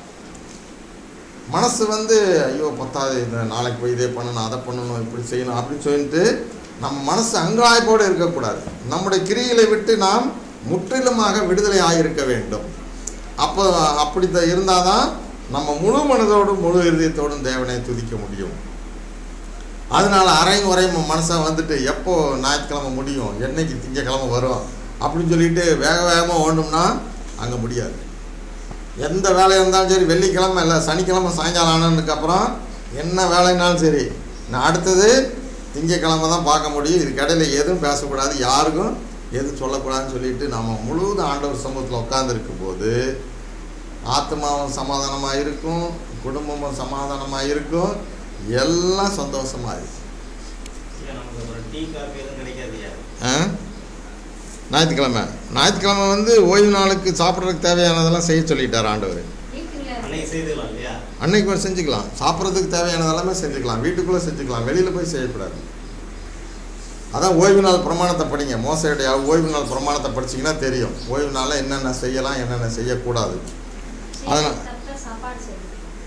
மனசு வந்து ஐயோ பத்தாது இந்த நாளைக்கு போய் இதே பண்ணணும் அதை பண்ணணும் இப்படி செய்யணும் அப்படின்னு சொல்லிட்டு நம்ம மனசு அங்காய்ப்போடு இருக்கக்கூடாது நம்முடைய கிரிகளை விட்டு நாம் முற்றிலுமாக விடுதலை ஆகியிருக்க வேண்டும் அப்போ அப்படி இருந்தால் தான் நம்ம முழு மனதோடும் முழு இருதயத்தோடும் தேவனை துதிக்க முடியும் அதனால அரையும் உரையும் மனசை வந்துட்டு எப்போ ஞாயிற்றுக்கிழமை முடியும் என்னைக்கு திங்கக்கிழமை வரும் அப்படின்னு சொல்லிட்டு வேக வேகமாக ஓடணும்னா அங்கே முடியாது எந்த வேலை இருந்தாலும் சரி வெள்ளிக்கிழமை இல்லை சனிக்கிழமை சாயங்காலம் ஆனதுக்கப்புறம் என்ன வேலைனாலும் சரி நான் அடுத்தது திங்கக்கிழமை தான் பார்க்க முடியும் இதுக்கு இடையில எதுவும் பேசக்கூடாது யாருக்கும் எது சொல்லக்கூடாதுன்னு சொல்லிட்டு நம்ம முழுவதும் ஆண்டவர் சமூகத்தில் உட்காந்துருக்கும் போது ஆத்மாவும் சமாதானமாக இருக்கும் குடும்பமும் சமாதானமாக இருக்கும் எல்லாம் சந்தோஷமாக இருக்கும் ஏன் நமக்கு அப்புறம் டீ காஃபி எதுவும் கிடைக்காதுயா ஆ? ஞாயிற்றுக்கிழமை ஞாயிற்றுக்கிழமை வந்து ஓய்வு நாளுக்கு சாப்பிட்றதுக்கு தேவையானதெல்லாம் செய்ய சொல்லிட்டார் ஆண்டவர் வீட்டுல அன்னைக்கு செய்துக்கலாம் இல்லையா அன்னைக்கு ஒரு செஞ்சுக்கலாம் சாப்பிட்றதுக்கு தேவையானது எல்லாமே செஞ்சுக்கலாம் வீட்டுக்குள்ளே செஞ்சுக்கலாம் வெளியில் போய் செய்யக்கூடாது அதான் ஓய்வு நாள் பிரமாணத்தை படிங்க மோசையுடைய ஓய்வு நாள் பிரமாணத்தை படிச்சீங்கன்னா தெரியும் ஓய்வு நாளில் என்னென்ன செய்யலாம் என்னென்ன செய்யக்கூடாது அதனால் சாப்பிட்டா சாப்பாடு செய்யணும்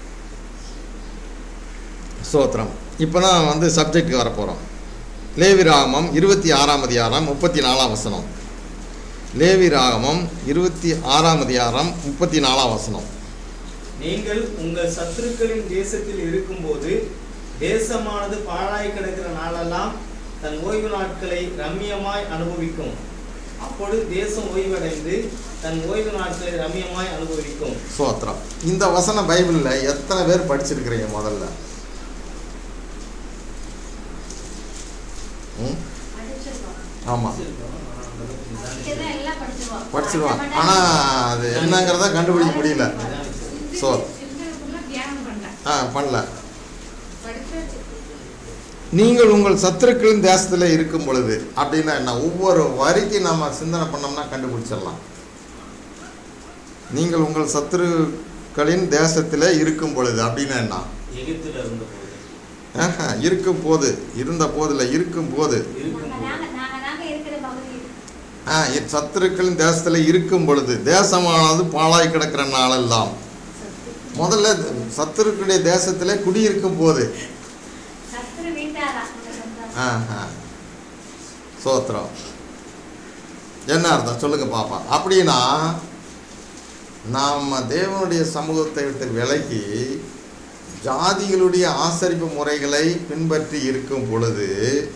ஸ்தோத்திரம் இப்போ நான் வந்து சப்ஜெக்ட்டுக்கு வரப்போகிறோம் லேவிராகமம் இருபத்தி ஆறாம் அதிகாரம் முப்பத்தி நாலாம் வசனம் லேவிராகமம் இருபத்தி ஆறாம் அதிகாரம் முப்பத்தி நாலாம் வசனம் நீங்கள் உங்கள் சத்துருக்களின் தேசத்தில் இருக்கும்போது தேசமானது பாழாய் கிடக்கிற நாளெல்லாம் தன் ஓய்வு நாட்களை ரம்மியமாய் அனுபவிக்கும் அப்பொழுது தேசம் ஓய்வடைந்து தன் ஓய்வு நாட்களை ரம்மியமாய் அனுபவிக்கும் ஸ்தோத்திரம் இந்த வசனம் பைபிளில் எத்தனை பேர் படிச்சிருக்கிறீங்க முதல்ல ம் படிச்சிருக்கோம் ஆமாம் படிக்கிறதா எல்லாம் படிச்சிருவோம் படிச்சிருவான் ஆனால் அது என்னங்கிறத கண்டுபிடிக்க முடியல So. சிந்தனைக்குள்ள தியானம் பண்ணேன் ஆ பண்ணல படிச்சாச்சு நீங்கள் உங்கள் சத்துருக்களின் தேசத்தில் இருக்கும் பொழுது அப்படின்னா என்ன ஒவ்வொரு வரிக்கு நம்ம சிந்தனை பண்ணோம்னா கண்டுபிடிச்சிடலாம் நீங்கள் உங்கள் சத்துருக்களின் தேசத்தில் இருக்கும் பொழுது அப்படின்னா என்ன எகிப்துல இருந்தபோது ஆஹா, இருக்கும் போது இருந்த போதில் இருக்கும் போது இருக்கும் நாங்க நாங்க நாங்க இருக்கிற பகுதி ஆ இ- சத்துருக்களின் தேசத்தில் இருக்கும் பொழுது தேசமானது பாழாய் கிடக்கிற நாளெல்லாம் முதல்ல சத்துருக்களுடைய தேசத்தில் குடியிருக்கும் போது சத்துரு வீட்டாரா உங்க சொந்தம். ஆஹா சோத்திரம் என்ன அர்த்தம் சொல்லுங்க பாப்பா அப்படின்னா நாம் தேவனுடைய சமூகத்தை விட்டு விலகி ஜாதிகளுடைய ஆசரிப்பு முறைகளை பின்பற்றி இருக்கும் பொழுது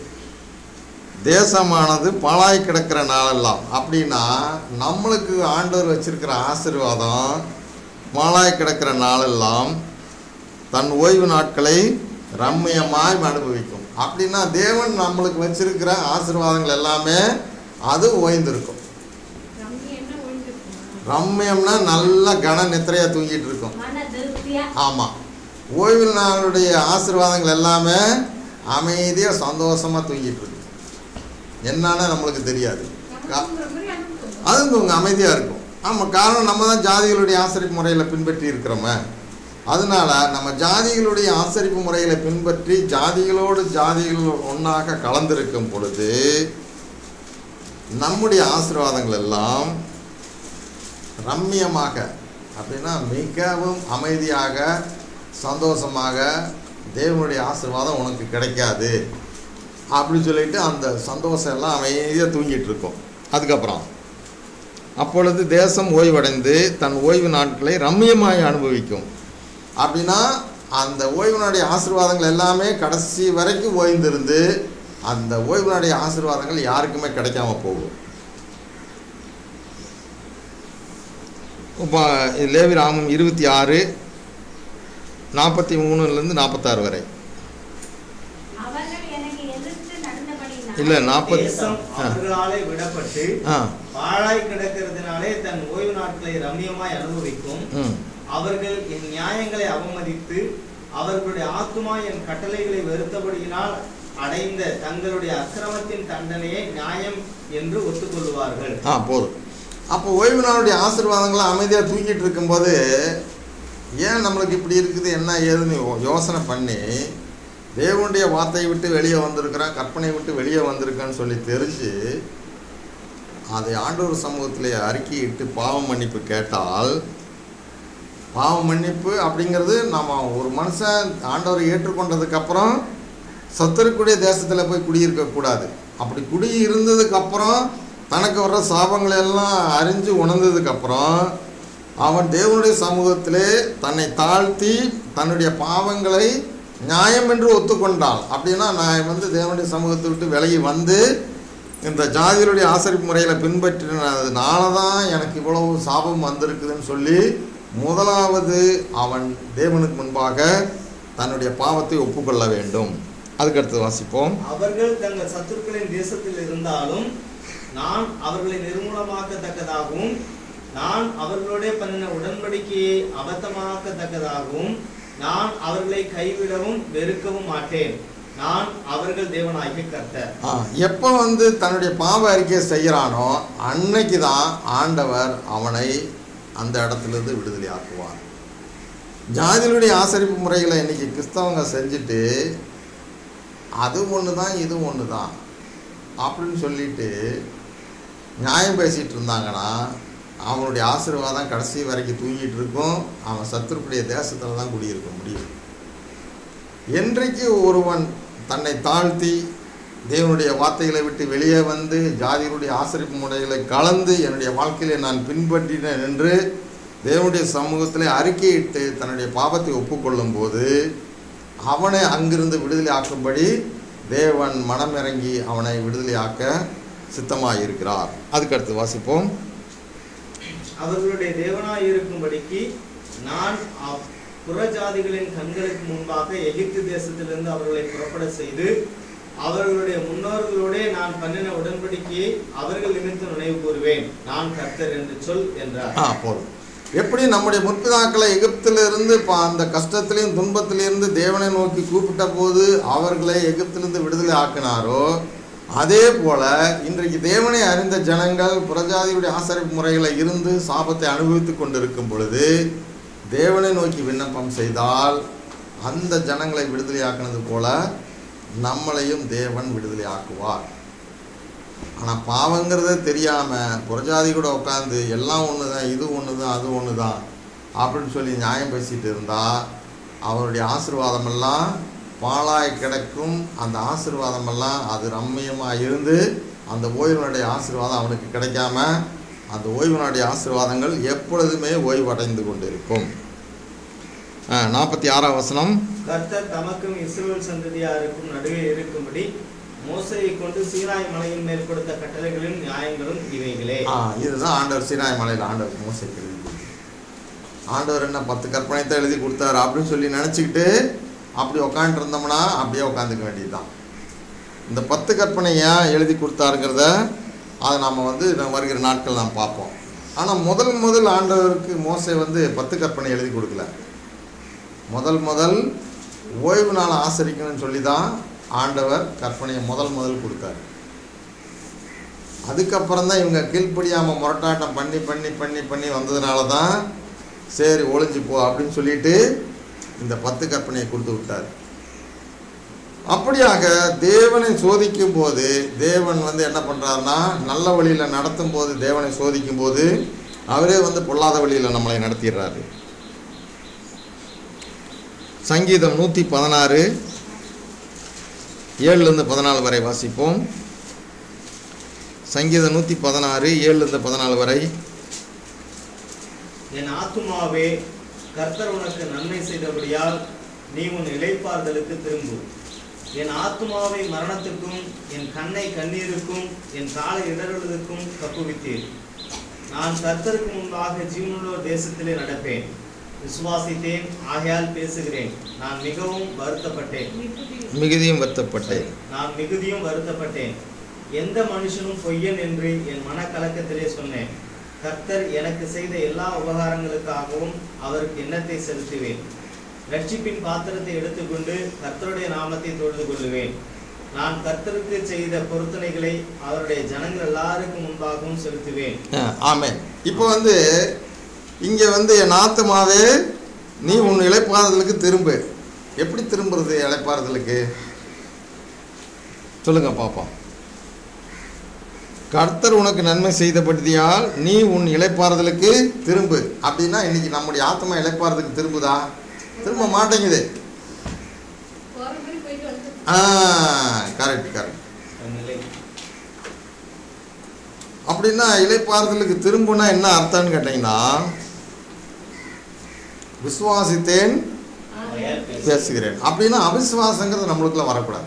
தேசமானது பாழாய் கிடக்கிற நாளெல்லாம் அப்படின்னா நம்மளுக்கு ஆண்டவர் வச்சிருக்கிற ஆசீர்வாதம் பாழாய் கிடக்கிற நாளெல்லாம் தன் ஓய்வு நாட்களை ரம்மியமாய் அனுபவிக்கும் அப்படின்னா தேவன் நம்மளுக்கு வச்சிருக்கிற ஆசீர்வாதங்கள் எல்லாமே அது ஓய்ந்திருக்கும் ரம்மி என்ன ஒழிஞ்சிருக்குமா ரம்மியம்னா நல்ல கன நித்திரையா தூங்கிட்டு இருக்கும் மன திருப்தியா ஆமாம் ஓய்வு நாளுடைய ஆசீர்வாதங்கள் எல்லாமே அமைதியாக சந்தோஷமாக தூங்கிட்டு இருக்கு என்னன்னு நம்மளுக்கு தெரியாது கா- நமக்குங்கிற மாதிரி அனுப்பும் அதுவும் உங்க அமைதியாக இருக்கும் ஆமாம் காரணம் நம்ம தான் ஜாதிகளுடைய ஆசரிப்பு முறையில் பின்பற்றி இருக்கிறோமே அதனால நம்ம ஜாதிகளுடைய ஆசரிப்பு முறைகளை பின்பற்றி ஜாதிகளோடு ஜாதிகள் ஒன்றாக கலந்திருக்கும் பொழுது நம்முடைய ஆசீர்வாதங்கள் எல்லாம் ரம்மியமாக அப்படின்னா மிகவும் அமைதியாக சந்தோஷமாக தேவனுடைய ஆசீர்வாதம் உனக்கு கிடைக்காது அப்படின்னு சொல்லிட்டு அந்த சந்தோஷம் எல்லாம் அமைதியாக தூங்கிட்டு இருக்கும் அதுக்கப்புறம் அப்பொழுது தேசம் ஓய்வடைந்து தன் ஓய்வு நாட்களை ரம்மியமாய் அனுபவிக்கும் அப்படின்னா அந்த ஓய்வினுடைய ஆசீர்வாதங்கள் எல்லாமே கடைசி வரைக்கும் ஓய்ந்திருந்து அந்த ஓய்வினுடைய ஆசீர்வாதங்கள் யாருக்குமே கிடைக்காம போகும் இப்போ லேவி ராமம் இருபத்தி ஆறு நாற்பத்தி மூணுலேருந்து நாற்பத்தாறு வரை அவர்கள் எனக்கு எதிர்த்து நடந்தபடியினால் இல்லை நாற்பத்தி தேசம் ஆ அவர்களாலே விடப்பட்டு ஆ பாழாய் கிடக்கிறதுனாலே தன் ஓய்வு நாட்களை ரம்மியமாய் அனுபவிக்கும் ம் அவர்கள் என் நியாயங்களை அவமதித்து அவர்களுடைய ஆத்துமா என் கட்டளைகளை வெறுத்தபடியினால் அடைந்த தங்களுடைய அக்கிரமத்தின் தண்டனையை நியாயம் என்று ஒத்துக்கொள்வார்கள் ஆ போதும் அப்போ ஓய்வு நாளுடைய ஆசீர்வாதங்களை அமைதியாக தூங்கிட்டு இருக்கும்போது ஏன் நம்மளுக்கு இப்படி இருக்குது என்ன ஏதுன்னு யோ- யோசனை பண்ணி தேவனுடைய வார்த்தையை விட்டு வெளியே வந்திருக்கிறேன் கற்பனை விட்டு வெளியே வந்திருக்கேன்னு சொல்லி தெரிஞ்சு அதை ஆண்டவர் சமூகத்திலே அறிக்கையிட்டு பாவம் மன்னிப்பு கேட்டால் பாவ மன்னிப்பு அப்படிங்கிறது நம்ம ஒரு மனுஷன் ஆண்டவரை ஏற்றுக்கொண்டதுக்கப்புறம் சத்துருக்குடைய தேசத்தில் போய் குடியிருக்கக்கூடாது அப்படி குடி இருந்ததுக்கப்புறம் தனக்கு வர்ற சாபங்களை எல்லாம் அறிஞ்சு உணர்ந்ததுக்கப்புறம் அவன் தேவனுடைய சமூகத்திலே தன்னை தாழ்த்தி தன்னுடைய பாவங்களை நியாயம் என்று ஒத்துக்கொண்டான் அப்படின்னா நான் வந்து தேவனுடைய சமூகத்தை விட்டு விலகி வந்து இந்த ஜாதிகளுடைய ஆசரிப்பு முறையில் பின்பற்றினதுனால தான் எனக்கு இவ்வளவு சாபம் வந்திருக்குதுன்னு சொல்லி முதலாவது அவன் தேவனுக்கு முன்பாக தன்னுடைய பாவத்தை ஒப்புக்கொள்ள வேண்டும் அதுக்கடுத்து வாசிப்போம் அவர்கள் தங்கள் சத்துருக்களின் தேசத்தில் இருந்தாலும் நான் அவர்களை நிர்மூலமாக்கத்தக்கதாகவும் நான் அவர்களோட பண்ணின உடன்படிக்கையை அபத்தமாக்கத்தக்கதாகவும் நான் அவர்களை கைவிடவும் வெறுக்கவும் மாட்டேன் நான் அவர்கள் தேவனாகிய கர்த்தர் ஆ, எப்போ வந்து தன்னுடைய பாவ அறிக்கையை செய்கிறானோ அன்னைக்கு தான் ஆண்டவர் அவனை அந்த இடத்துலேருந்து விடுதலை ஆக்குவார் ஜாதிகளுடைய ஆசரிப்பு முறைகளை இன்னைக்கு கிறிஸ்தவங்க செஞ்சுட்டு அது ஒன்று தான் இது ஒன்று தான் அப்படின்னு சொல்லிட்டு நியாயம் பேசிகிட்டு இருந்தாங்கன்னா அவனுடைய ஆசீர்வாதம் கடைசி வரைக்கும் தூங்கிட்டு இருக்கும் அவன் சத்துருக்குடைய தேசத்தில் தான் குடியிருக்க முடியும் என்றைக்கு ஒருவன் தன்னை தாழ்த்தி தேவனுடைய வார்த்தைகளை விட்டு வெளியே வந்து ஜாதிகளுடைய ஆசரிப்பு முறைகளை கலந்து என்னுடைய வாழ்க்கையிலே நான் பின்பற்றினேன் என்று தேவனுடைய சமூகத்திலே அறிக்கையிட்டு தன்னுடைய பாவத்தை ஒப்புக்கொள்ளும் போது அவனை அங்கிருந்து விடுதலை ஆக்கும்படி தேவன் மனமிறங்கி அவனை விடுதலை ஆக்க சித்தமாக இருக்கிறார் அதுக்கடுத்து வாசிப்போம் அவர்களுடைய தேவனாய் இருக்கும்படிக்கு நான் அவ்- புறஜாதிகளின் கண்களுக்கு முன்பாக எகிப்து தேசத்திலிருந்து அவர்களை புறப்பட செய்து அவர்களுடைய முன்னோர்களோடே நான் பண்ணின உடன்படிக்கையை அவர்கள் நிமித்தம் நினைவு கூறுவேன் நான் கர்த்தர் என்று சொல் என்றார் ஆ போதும் எப்படி நம்முடைய முற்பிதாக்களை எகிப்திலிருந்து பா அந்த கஷ்டத்திலையும் துன்பத்திலிருந்து தேவனை நோக்கி கூப்பிட்ட போது அவர்களை எகிப்திலிருந்து விடுதலை ஆக்கினாரோ அதே போல இன்றைக்கு தேவனை அறிந்த ஜனங்கள் புறஜாதியுடைய ஆசரிப்பு முறைகளை இருந்து சாபத்தை அனுபவித்துக் கொண்டிருக்கும் பொழுது தேவனை நோக்கி விண்ணப்பம் செய்தால் அந்த ஜனங்களை விடுதலை ஆக்கினது போல நம்மளையும் தேவன் விடுதலை ஆக்குவார் ஆனால் பாவங்கிறதே தெரியாமல் புறஜாதி கூட உட்காந்து எல்லாம் ஒன்று தான் இது ஒன்று தான் அது ஒன்று தான் அப்படின்னு சொல்லி நியாயம் பேசிட்டு இருந்தால் அவருடைய ஆசீர்வாதமெல்லாம் பாழாய் கிடக்கும் அந்த ஆசீர்வாதமெல்லாம் அது ரம்மியமாக இருந்து அந்த ஓய்வனுடைய ஆசீர்வாதம் அவனுக்கு கிடைக்காம அந்த ஓய்வனுடைய ஆசீர்வாதங்கள் எப்பொழுதுமே ஓய்வடைந்து கொண்டிருக்கும் நாற்பத்தி ஆறாம் வசனம் கர்த்தர் தமக்கும் இஸ்ரவேல் சந்ததியாருக்கும் நடுவே இருக்கும்படி மோசையை கொண்டு சீனாய் மலையின் மேல் கொடுத்த கட்டளைகளின் நியாயங்களும் இவைகளே ஆ இதுதான் ஆண்டவர் சீனாய் மலையில் ஆண்டவர் மோசைக்கு எழுதி கொடுத்தார். ஆண்டவர் என்ன பத்து கற்பனை தான் எழுதி கொடுத்தாரு அப்படின்னு சொல்லி நினச்சிக்கிட்டு அப்படி உக்காந்துருந்தோம்னா அப்படியே உட்காந்துக்க வேண்டியதுதான் இந்த பத்து கற்பனை ஏன் எழுதி கொடுத்தாருங்கிறத அதை நம்ம வந்து நம்ம வருகிற நாட்கள் நாம் பார்ப்போம் ஆனால் முதல் முதல் ஆண்டவருக்கு மோசை வந்து பத்து கற்பனை எழுதி கொடுக்கல முதல் முதல் ஓய்வு நாள் ஆசரிக்கணும்னு சொல்லி தான் ஆண்டவர் கற்பனையை முதல் முதல் கொடுத்தாரு அதுக்கப்புறம் தான் இவங்க கீழ்ப்படியாமல் முரட்டாட்டம் பண்ணி பண்ணி பண்ணி பண்ணி வந்ததுனால தான் சரி ஒளிஞ்சு போ அப்படின்னு சொல்லிட்டு இந்த பத்து கற்பனையை கொடுத்து விட்டார் அப்படியாக தேவனை சோதிக்கும் போது தேவன் வந்து என்ன பண்ணுறாருன்னா நல்ல வழியில் நடத்தும் போது தேவனை சோதிக்கும் போது அவரே வந்து பொல்லாத வழியில் நம்மளை நடத்திடுறாரு சங்கீதம் நூற்றி பதினாறு ஏழுலேருந்து பதினாலு வரை வாசிப்போம் சங்கீதம் நூற்றி பதினாறு ஏழுலேருந்து பதினாலு வரை என் ஆத்துமாவே கர்த்தர் உனக்கு நன்மை செய்தபடியால் நீ உன் இளைப்பாறுதலுக்கு திரும்பு என் ஆத்துமாவை மரணத்துக்கும் என் கண்ணை கண்ணீருக்கும் என் காலை இடறுவதற்கும் தப்புவித்தீர் நான் கர்த்தருக்கு முன்பாக ஜீவனுள்ளோர் தேசத்திலே நடப்பேன் விசுவாசித்தேன் ஆகையால் பேசுகிறேன் நான் மிகவும் வருத்தப்பட்டேன் மிகுதியும் வருத்தப்பட்டேன் நான் மிகுதியும் வருத்தப்பட்டேன் எந்த மனுஷனும் பொய்யன் என்று என் மனக்கலக்கத்திலே சொன்னேன் கர்த்தர் எனக்கு செய்த எல்லா உபகாரங்களுக்காகவும் அவருக்கு எண்ணத்தை செலுத்துவேன் ரட்சிப்பின் பாத்திரத்தை எடுத்துக்கொண்டு கர்த்தருடைய நாமத்தை தொழுது கொள்ளுவேன் நான் கர்த்தருக்கு செய்த பொருத்தனைகளை அவருடைய ஜனங்கள் எல்லாருக்கும் முன்பாகவும் செலுத்துவேன் ஆமென் இப்போ வந்து இங்கே வந்து என் ஆத்துமாவே நீ உன் இளைப்பாறுதலுக்கு திரும்பு எப்படி திரும்புறது இளைப்பாறுதலுக்கு சொல்லுங்க பாப்போம் கர்த்தர் உனக்கு நன்மை செய்தபடியால் நீ உன் இளைப்பாறுதலுக்கு திரும்பு அப்படின்னா இன்னைக்கு நம்முடைய ஆத்மா இளைப்பாறுதலுக்கு திரும்புதா திரும்ப மாட்டேங்குது போற மாதிரி போயிட்டு வந்து ஆ கரெக்ட் கரெக்ட் தன் நிலை அப்படின்னா இலைப்பாறுதலுக்கு திரும்புனா என்ன அர்த்தம்னு கேட்டிங்கன்னா விசுவாசித்தேன் ஆகையால் பேசுகிறேன். பேசுகிறேன் அப்படின்னா அவிசுவாசங்கிறது நம்மளுக்குள்ள வரக்கூடாது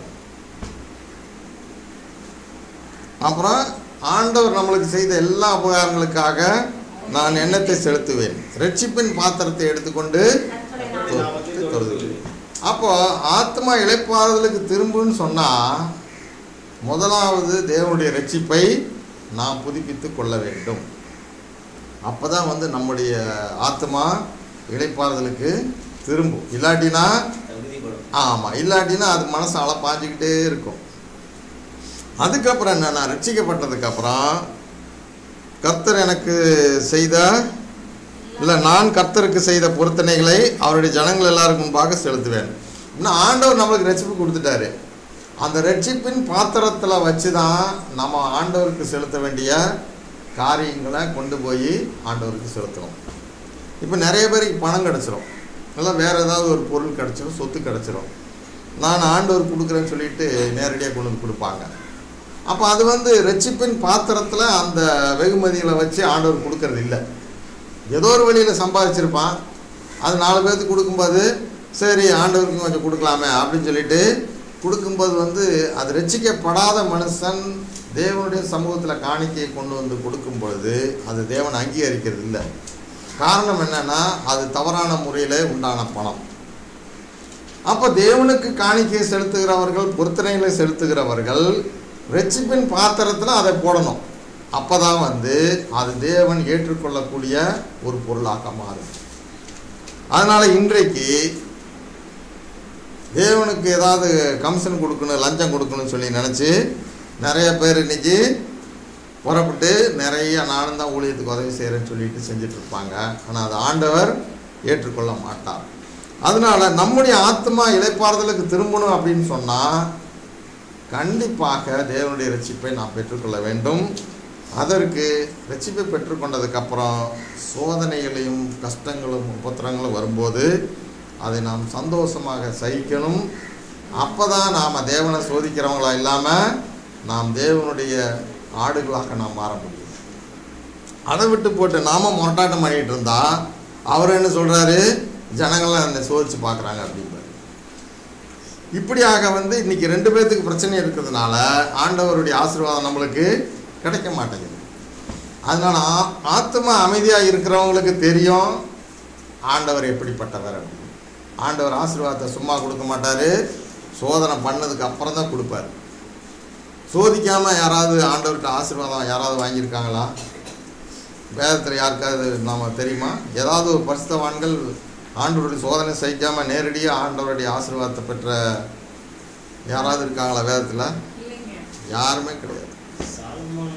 அப்புறம் ஆண்டவர் நம்மளுக்கு செய்த எல்லா உபகாரங்களுக்காக நான் எண்ணத்தை செலுத்துவேன் ரட்சிப்பின் பாத்திரத்தை எடுத்துக்கொண்டு கர்த்தருடைய நாமத்தை தொழுது கொள்ளுவேன். அப்போ ஆத்மா இளைப்பாறுதலுக்கு திரும்புன்னு சொன்னால் முதலாவது தேவனுடைய ரட்சிப்பை நாம் புதுப்பித்து கொள்ள வேண்டும் அப்போ தான் வந்து நம்முடைய ஆத்மா இளைப்பாறுதலுக்கு திரும்பும் இல்லாட்டினா தகுதிப்படும் ஆமாம் இல்லாட்டினா அது மனசு அலை பாஞ்சிக்கிட்டே இருக்கும் அதுக்கப்புறம் என்ன நான் ரட்சிக்கப்பட்டதுக்கப்புறம் கர்த்தர் எனக்கு செய்த இல்லை நான் கர்த்தருக்கு செய்த பொருத்தனைகளை அவருடைய ஜனங்கள் எல்லாருக்கும் முன்பாக செலுத்துவேன் இன்னும் ஆண்டவர் நம்மளுக்கு ரட்சிப்பு கொடுத்துட்டாரு அந்த ரட்சிப்பின் பாத்திரத்தில் வச்சு தான் நம்ம ஆண்டவருக்கு செலுத்த வேண்டிய காரியங்களை கொண்டு போய் ஆண்டவருக்கு செலுத்தணும் இப்போ நிறைய பேருக்கு பணம் கிடச்சிரும் இல்லை வேறு ஏதாவது ஒரு பொருள் கிடச்சிரும் சொத்து கிடச்சிரும் நான் ஆண்டவர் கொடுக்குறேன்னு சொல்லிட்டு நேரடியாக கொண்டு வந்து கொடுப்பாங்க அப்போ அது வந்து ரட்சிப்பின் பாத்திரத்தில் அந்த வெகுமதிகளை வச்சு ஆண்டவர் கொடுக்கறது இல்லை ஏதோ ஒரு வழியில் சம்பாதிச்சிருப்பான் அது நாலு பேர்த்துக்கு கொடுக்கும்போது சரி ஆண்டவருக்கு கொஞ்சம் கொடுக்கலாமே அப்படின்னு சொல்லிட்டு கொடுக்கும்போது வந்து அது ரட்சிக்கப்படாத மனுஷன் தேவனுடைய சமூகத்தில் காணிக்கையை கொண்டு வந்து கொடுக்கும் பொழுது அது தேவன் அங்கீகரிக்கிறது இல்லை காரணம் என்னன்னா அது தவறான முறையில் உண்டான பணம் அப்போ தேவனுக்கு காணிக்கையை செலுத்துகிறவர்கள் பொருத்தனைகளை செலுத்துகிறவர்கள் ரட்சிப்பின் பாத்திரத்தில் அதை போடணும் அப்போ தான் வந்து அது தேவன் ஏற்றுக்கொள்ளக்கூடிய ஒரு பொருளாக மாறும் அதனால் இன்றைக்கு தேவனுக்கு ஏதாவது கமிஷன் கொடுக்கணும் லஞ்சம் கொடுக்கணும்னு சொல்லி நினச்சி நிறைய பேர் இன்னைக்கு புறப்பட்டு நிறைய நானும் தான் ஊழியத்துக்கு உதவி செய்கிறேன்னு சொல்லிட்டு செஞ்சுட்டு இருப்பாங்க ஆனால் அது ஆண்டவர் ஏற்றுக்கொள்ள மாட்டார் அதனால நம்முடைய ஆத்மா இளைப்பாறுதலுக்கு திரும்பணும் அப்படின்னு சொன்னால் கண்டிப்பாக தேவனுடைய ரட்சிப்பை நாம் பெற்றுக்கொள்ள வேண்டும் அதற்கு ரட்சிப்பை பெற்றுக்கொண்டதுக்கப்புறம் சோதனைகளையும் கஷ்டங்களும் உபத்திரங்களும் வரும்போது அதை நாம் சந்தோஷமாக சகிக்கணும் அப்போ தான் நாம் தேவனை சோதிக்கிறவங்களா இல்லாமல் நாம் தேவனுடைய ஆடுகளாக நாம் மாற முடியும் அதை விட்டு போட்டு நாம முரட்டாட்டம் பண்ணிகிட்டு இருந்தா அவர் என்ன சொல்கிறாரு ஜனங்கள்லாம் என்னை சோதிச்சு பார்க்குறாங்க அப்படிம்பாரு இப்படியாக வந்து இன்னைக்கு ரெண்டு பேர்த்துக்கு பிரச்சனை இருக்கிறதுனால ஆண்டவருடைய ஆசீர்வாதம் நம்மளுக்கு கிடைக்க மாட்டேங்குது அதனால ஆ- ஆத்மா அமைதியாக இருக்கிறவங்களுக்கு தெரியும் ஆண்டவர் எப்படிப்பட்டவர் அப்படின்னு ஆண்டவர் ஆசீர்வாதத்தை சும்மா கொடுக்க மாட்டார் சோதனை பண்ணதுக்கு அப்புறம் தான் கொடுப்பார் சோதிக்காமல் யாராவது ஆண்டவர்கிட்ட ஆசீர்வாதம் யாராவது வாங்கியிருக்காங்களா வேதத்தில் யாருக்காவது நாம தெரியுமா ஏதாவது ஒரு பரிசுத்தவான்கள் ஆண்டவருடைய சோதனை சகிக்காமல் நேரடியாக ஆண்டவருடைய ஆசீர்வாதத்தை பெற்ற யாராவது இருக்காங்களா வேதத்தில் இல்லைங்க யாருமே கிடையாது சாலமோன்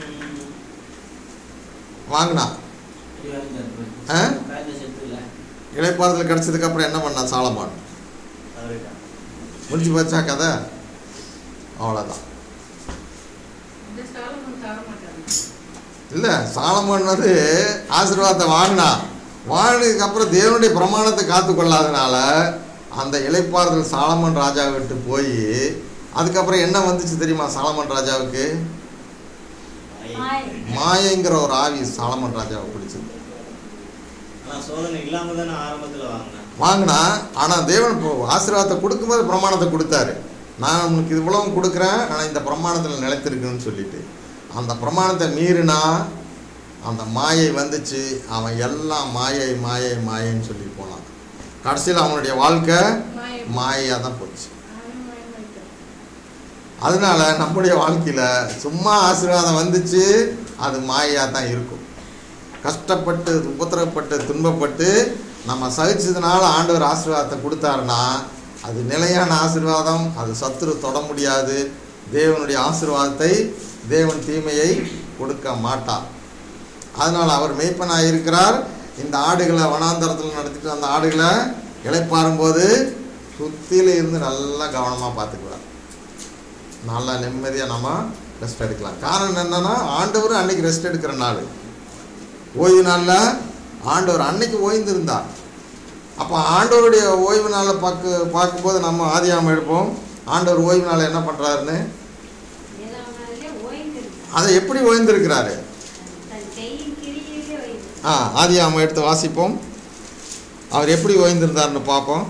வாங்கினா ஆ? செத்துல இளைப்பாறுதல் கிடைச்சதுக்கு அப்புறம் என்ன பண்ணான் சாலமான் தவறிட்டான் முடிஞ்சு போச்சா கதை அவ்வளோதான் இந்த சாலமன் தர மாட்டாங்க இல்லை சாலமன் வந்து ஆசீர்வாதத்தை வாங்கினான் வாங்கினதுக்கு அப்புறம் தேவனுடைய பிரமாணத்தை காத்து கொள்ளாதனால அந்த இளைப்பாறுதல் சாலமன் ராஜா விட்டு போய் அதுக்கப்புறம் என்ன வந்துச்சு தெரியுமா சாலமன் ராஜாவுக்கு மாய். மாயங்கிற ஒரு ஆவி சாலமன் ராஜாவை பிடிச்சது ஆனா சோதனை இல்லாம தானே ஆரம்பத்துல வாங்கினேன் வாங்கினா ஆனால் தேவன் இப்போ ஆசீர்வாதத்தை கொடுக்கும்போது பிரமாணத்தை கொடுத்தாரு நான் உனக்கு இது இவ்வளவும் கொடுக்குறேன் ஆனால் இந்த பிரமாணத்தில் நிலைத்திருக்குன்னு சொல்லிட்டு அந்த பிரமாணத்தை மீறினா அந்த மாயை வந்துச்சு அவன் எல்லாம் மாயை மாயை மாயைன்னு சொல்லி போனான் கடைசியில் அவனுடைய வாழ்க்கை மாயை மாயையாக தான் போச்சு அவன் மாயமாயிட்டான். அதனால நம்முடைய வாழ்க்கையில் சும்மா ஆசீர்வாதம் வந்துச்சு அது மாயையாக தான் இருக்கும் கஷ்டப்பட்டு உபத்திரப்பட்டு துன்பப்பட்டு நம்ம சகிச்சதுனால ஆண்டவர் ஆசீர்வாதத்தை கொடுத்தாருன்னா அது நிலையான ஆசீர்வாதம் அது சத்துரு தொட முடியாது தேவனுடைய ஆசீர்வாதத்தை தேவன் தீமையை கொடுக்க மாட்டார் அதனால் அவர் மேய்ப்பனாக இருக்கிறார் இந்த ஆடுகளை வனாந்தரத்தில் நடத்திட்டு அந்த ஆடுகளை இளைப்பாறும்போது சுத்தியில இருந்து நல்லா கவனமாக பார்த்துக்குவார் நல்லா நிம்மதியாக நம்ம ரெஸ்ட் எடுக்கலாம் காரணம் என்னன்னா ஆண்டவர் அன்னைக்கு ரெஸ்ட் எடுக்கிற நாள் ஓய்வு நாளில் ஆண்டவர் அன்னைக்கு ஓய்ந்திருந்தார் அப்போ ஆண்டவருடைய ஓய்வு நாளை பார்க்க பார்க்கும்போது நம்ம ஆதியாம எடுப்போம் ஆண்டவர் ஓய்வு நாளை என்ன பண்ணுறாருன்னு ஏழாம் நாளிலே ஓய்ந்திருந்தார். அதை எப்படி ஓய்ந்திருக்கிறாரு தன் கையின் கிரியிலே ஓய்ந்திருந்தார். ஆ ஆதியாம எடுத்து வாசிப்போம் அவர் எப்படி ஓய்ந்திருந்தார்னு பார்ப்போம்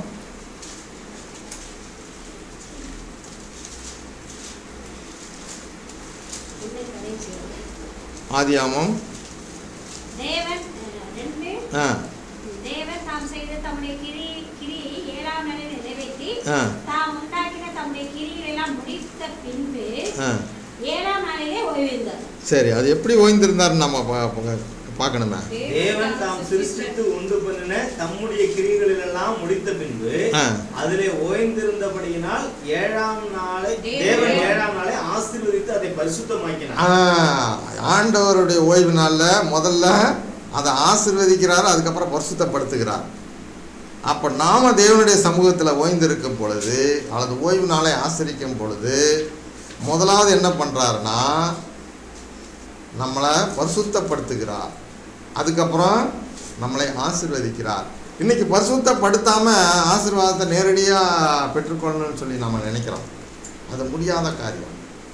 இந்த கடைசி வரை. ஆதியாமம் தேவன் அஹ், ரெண்டு ஆ தேவன் தாம் செய்த தம்முடைய கிரி கிரியை ஏழாம் நாளில் நிறைவேற்றி ஆ தாம் உண்டாக்கின தம்முடைய கிரிகளை எல்லாம் முடித்த பின்பு ஆ ஏழாம் நாளிலே ஓய்விருந்தார் சரி அது எப்படி ஓய்ந்திருந்தாருன்னு நம்ம பா- பா- பார்க்கணுமே தேவன் தாம் சிருஷ்டித்து உண்டு பண்ணின தம்முடைய கிரிகளில் எல்லாம் முடித்த பின்பு ஆ. அதிலே ஓய்ந்திருந்தபடியினால் ஏழாம் நாளை தேவன் தேவன் ஏழாம் நாளை ஆசீர்வதித்து அதை பரிசுத்தமாக்கினார் ஆ, ஆண்டவருடைய ஓய்வு நாளில் முதல்ல அதை ஆசிர்வதிக்கிறார் அதுக்கப்புறம் பரிசுத்தப்படுத்துகிறார் அப்போ நாம தேவனுடைய சமூகத்தில் ஓய்ந்திருக்கும் பொழுது அல்லது ஓய்வு நாளை ஆசிரிக்கும் பொழுது முதலாவது என்ன பண்ணுறாருன்னா நம்மளை பரிசுத்தப்படுத்துகிறார் அதுக்கப்புறம் நம்மளை ஆசிர்வதிக்கிறார் இன்னைக்கு பரிசுத்தப்படுத்தாம ஆசீர்வாதத்தை நேரடியாக பெற்றுக்கொள்ளணும்னு சொல்லி நம்ம நினைக்கிறோம் அது முடியாத காரியம்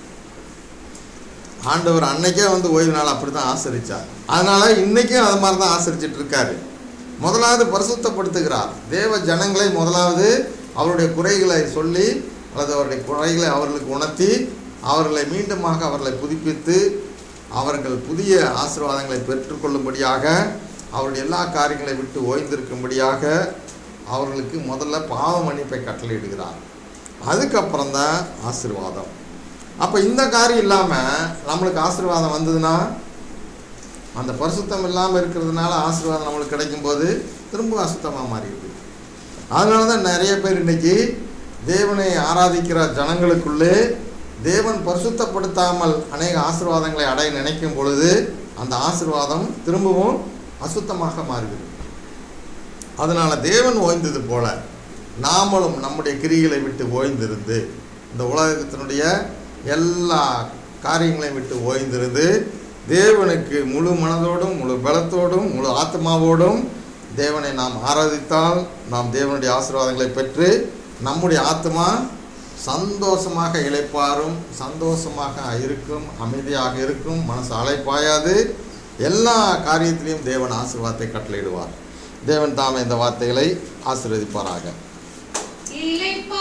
ஆண்டவர் அன்னைக்கே வந்து ஓய்வு நாள் அப்படி தான் ஆசரிச்சார் அதனால இன்னைக்கும் அது மாதிரி தான் ஆசரிச்சிட்டு இருக்காரு முதலாவது பரிசுத்தப்படுத்துகிறார் தேவ ஜனங்களை முதலாவது அவருடைய குறைகளை சொல்லி அல்லது அவருடைய குறைகளை அவர்களுக்கு உணர்த்தி அவர்களை மீண்டுமாக அவர்களை புதுப்பித்து அவர்கள் புதிய ஆசீர்வாதங்களை பெற்றுக்கொள்ளும்படியாக அவருடைய எல்லா காரியங்களை விட்டு ஓய்ந்திருக்கும்படியாக அவர்களுக்கு முதல்ல பாவ மன்னிப்பை கட்டளையிடுகிறார் அதுக்கப்புறம் தான் ஆசீர்வாதம் அப்போ இந்த காரியம் இல்லாமல் நம்மளுக்கு ஆசீர்வாதம் வந்ததுன்னா அந்த பரிசுத்தம் இல்லாமல் இருக்கிறதுனால ஆசீர்வாதம் நம்மளுக்கு கிடைக்கும்போது திரும்ப அசுத்தமாக மாறிடுது அதனால தான் நிறைய பேர் இன்னைக்கு தேவனை ஆராதிக்கிற ஜனங்களுக்குள்ளே தேவன் பரிசுத்தப்படுத்தாமல் அநேக ஆசீர்வாதங்களை அடைய நினைக்கும் பொழுது அந்த ஆசீர்வாதம் திரும்பவும் அசுத்தமாக மாறுகிறது அதனால தேவன் ஓய்ந்தது போல நாமளும் நம்முடைய கிரிகளை விட்டு ஓய்ந்திருந்து இந்த உலகத்தினுடைய எல்லா காரியங்களையும் விட்டு ஓய்ந்திருந்து தேவனுக்கு முழு மனதோடும் முழு பலத்தோடும் முழு ஆத்மாவோடும் தேவனை நாம் ஆராதித்தால் நாம் தேவனுடைய ஆசீர்வாதங்களை பெற்று நம்முடைய ஆத்மா சந்தோஷமாக இளைப்பாரும் சந்தோஷமாக இருக்கும் அமைதியாக இருக்கும் மனசு அலைப்பாயாது எல்லா காரியத்திலையும் தேவன் ஆசீர்வாதத்தை கட்டளையிடுவார் தேவன் தாமே இந்த வார்த்தைகளை ஆசீர்வதிப்பாராக இளைப்பாறுங்கள்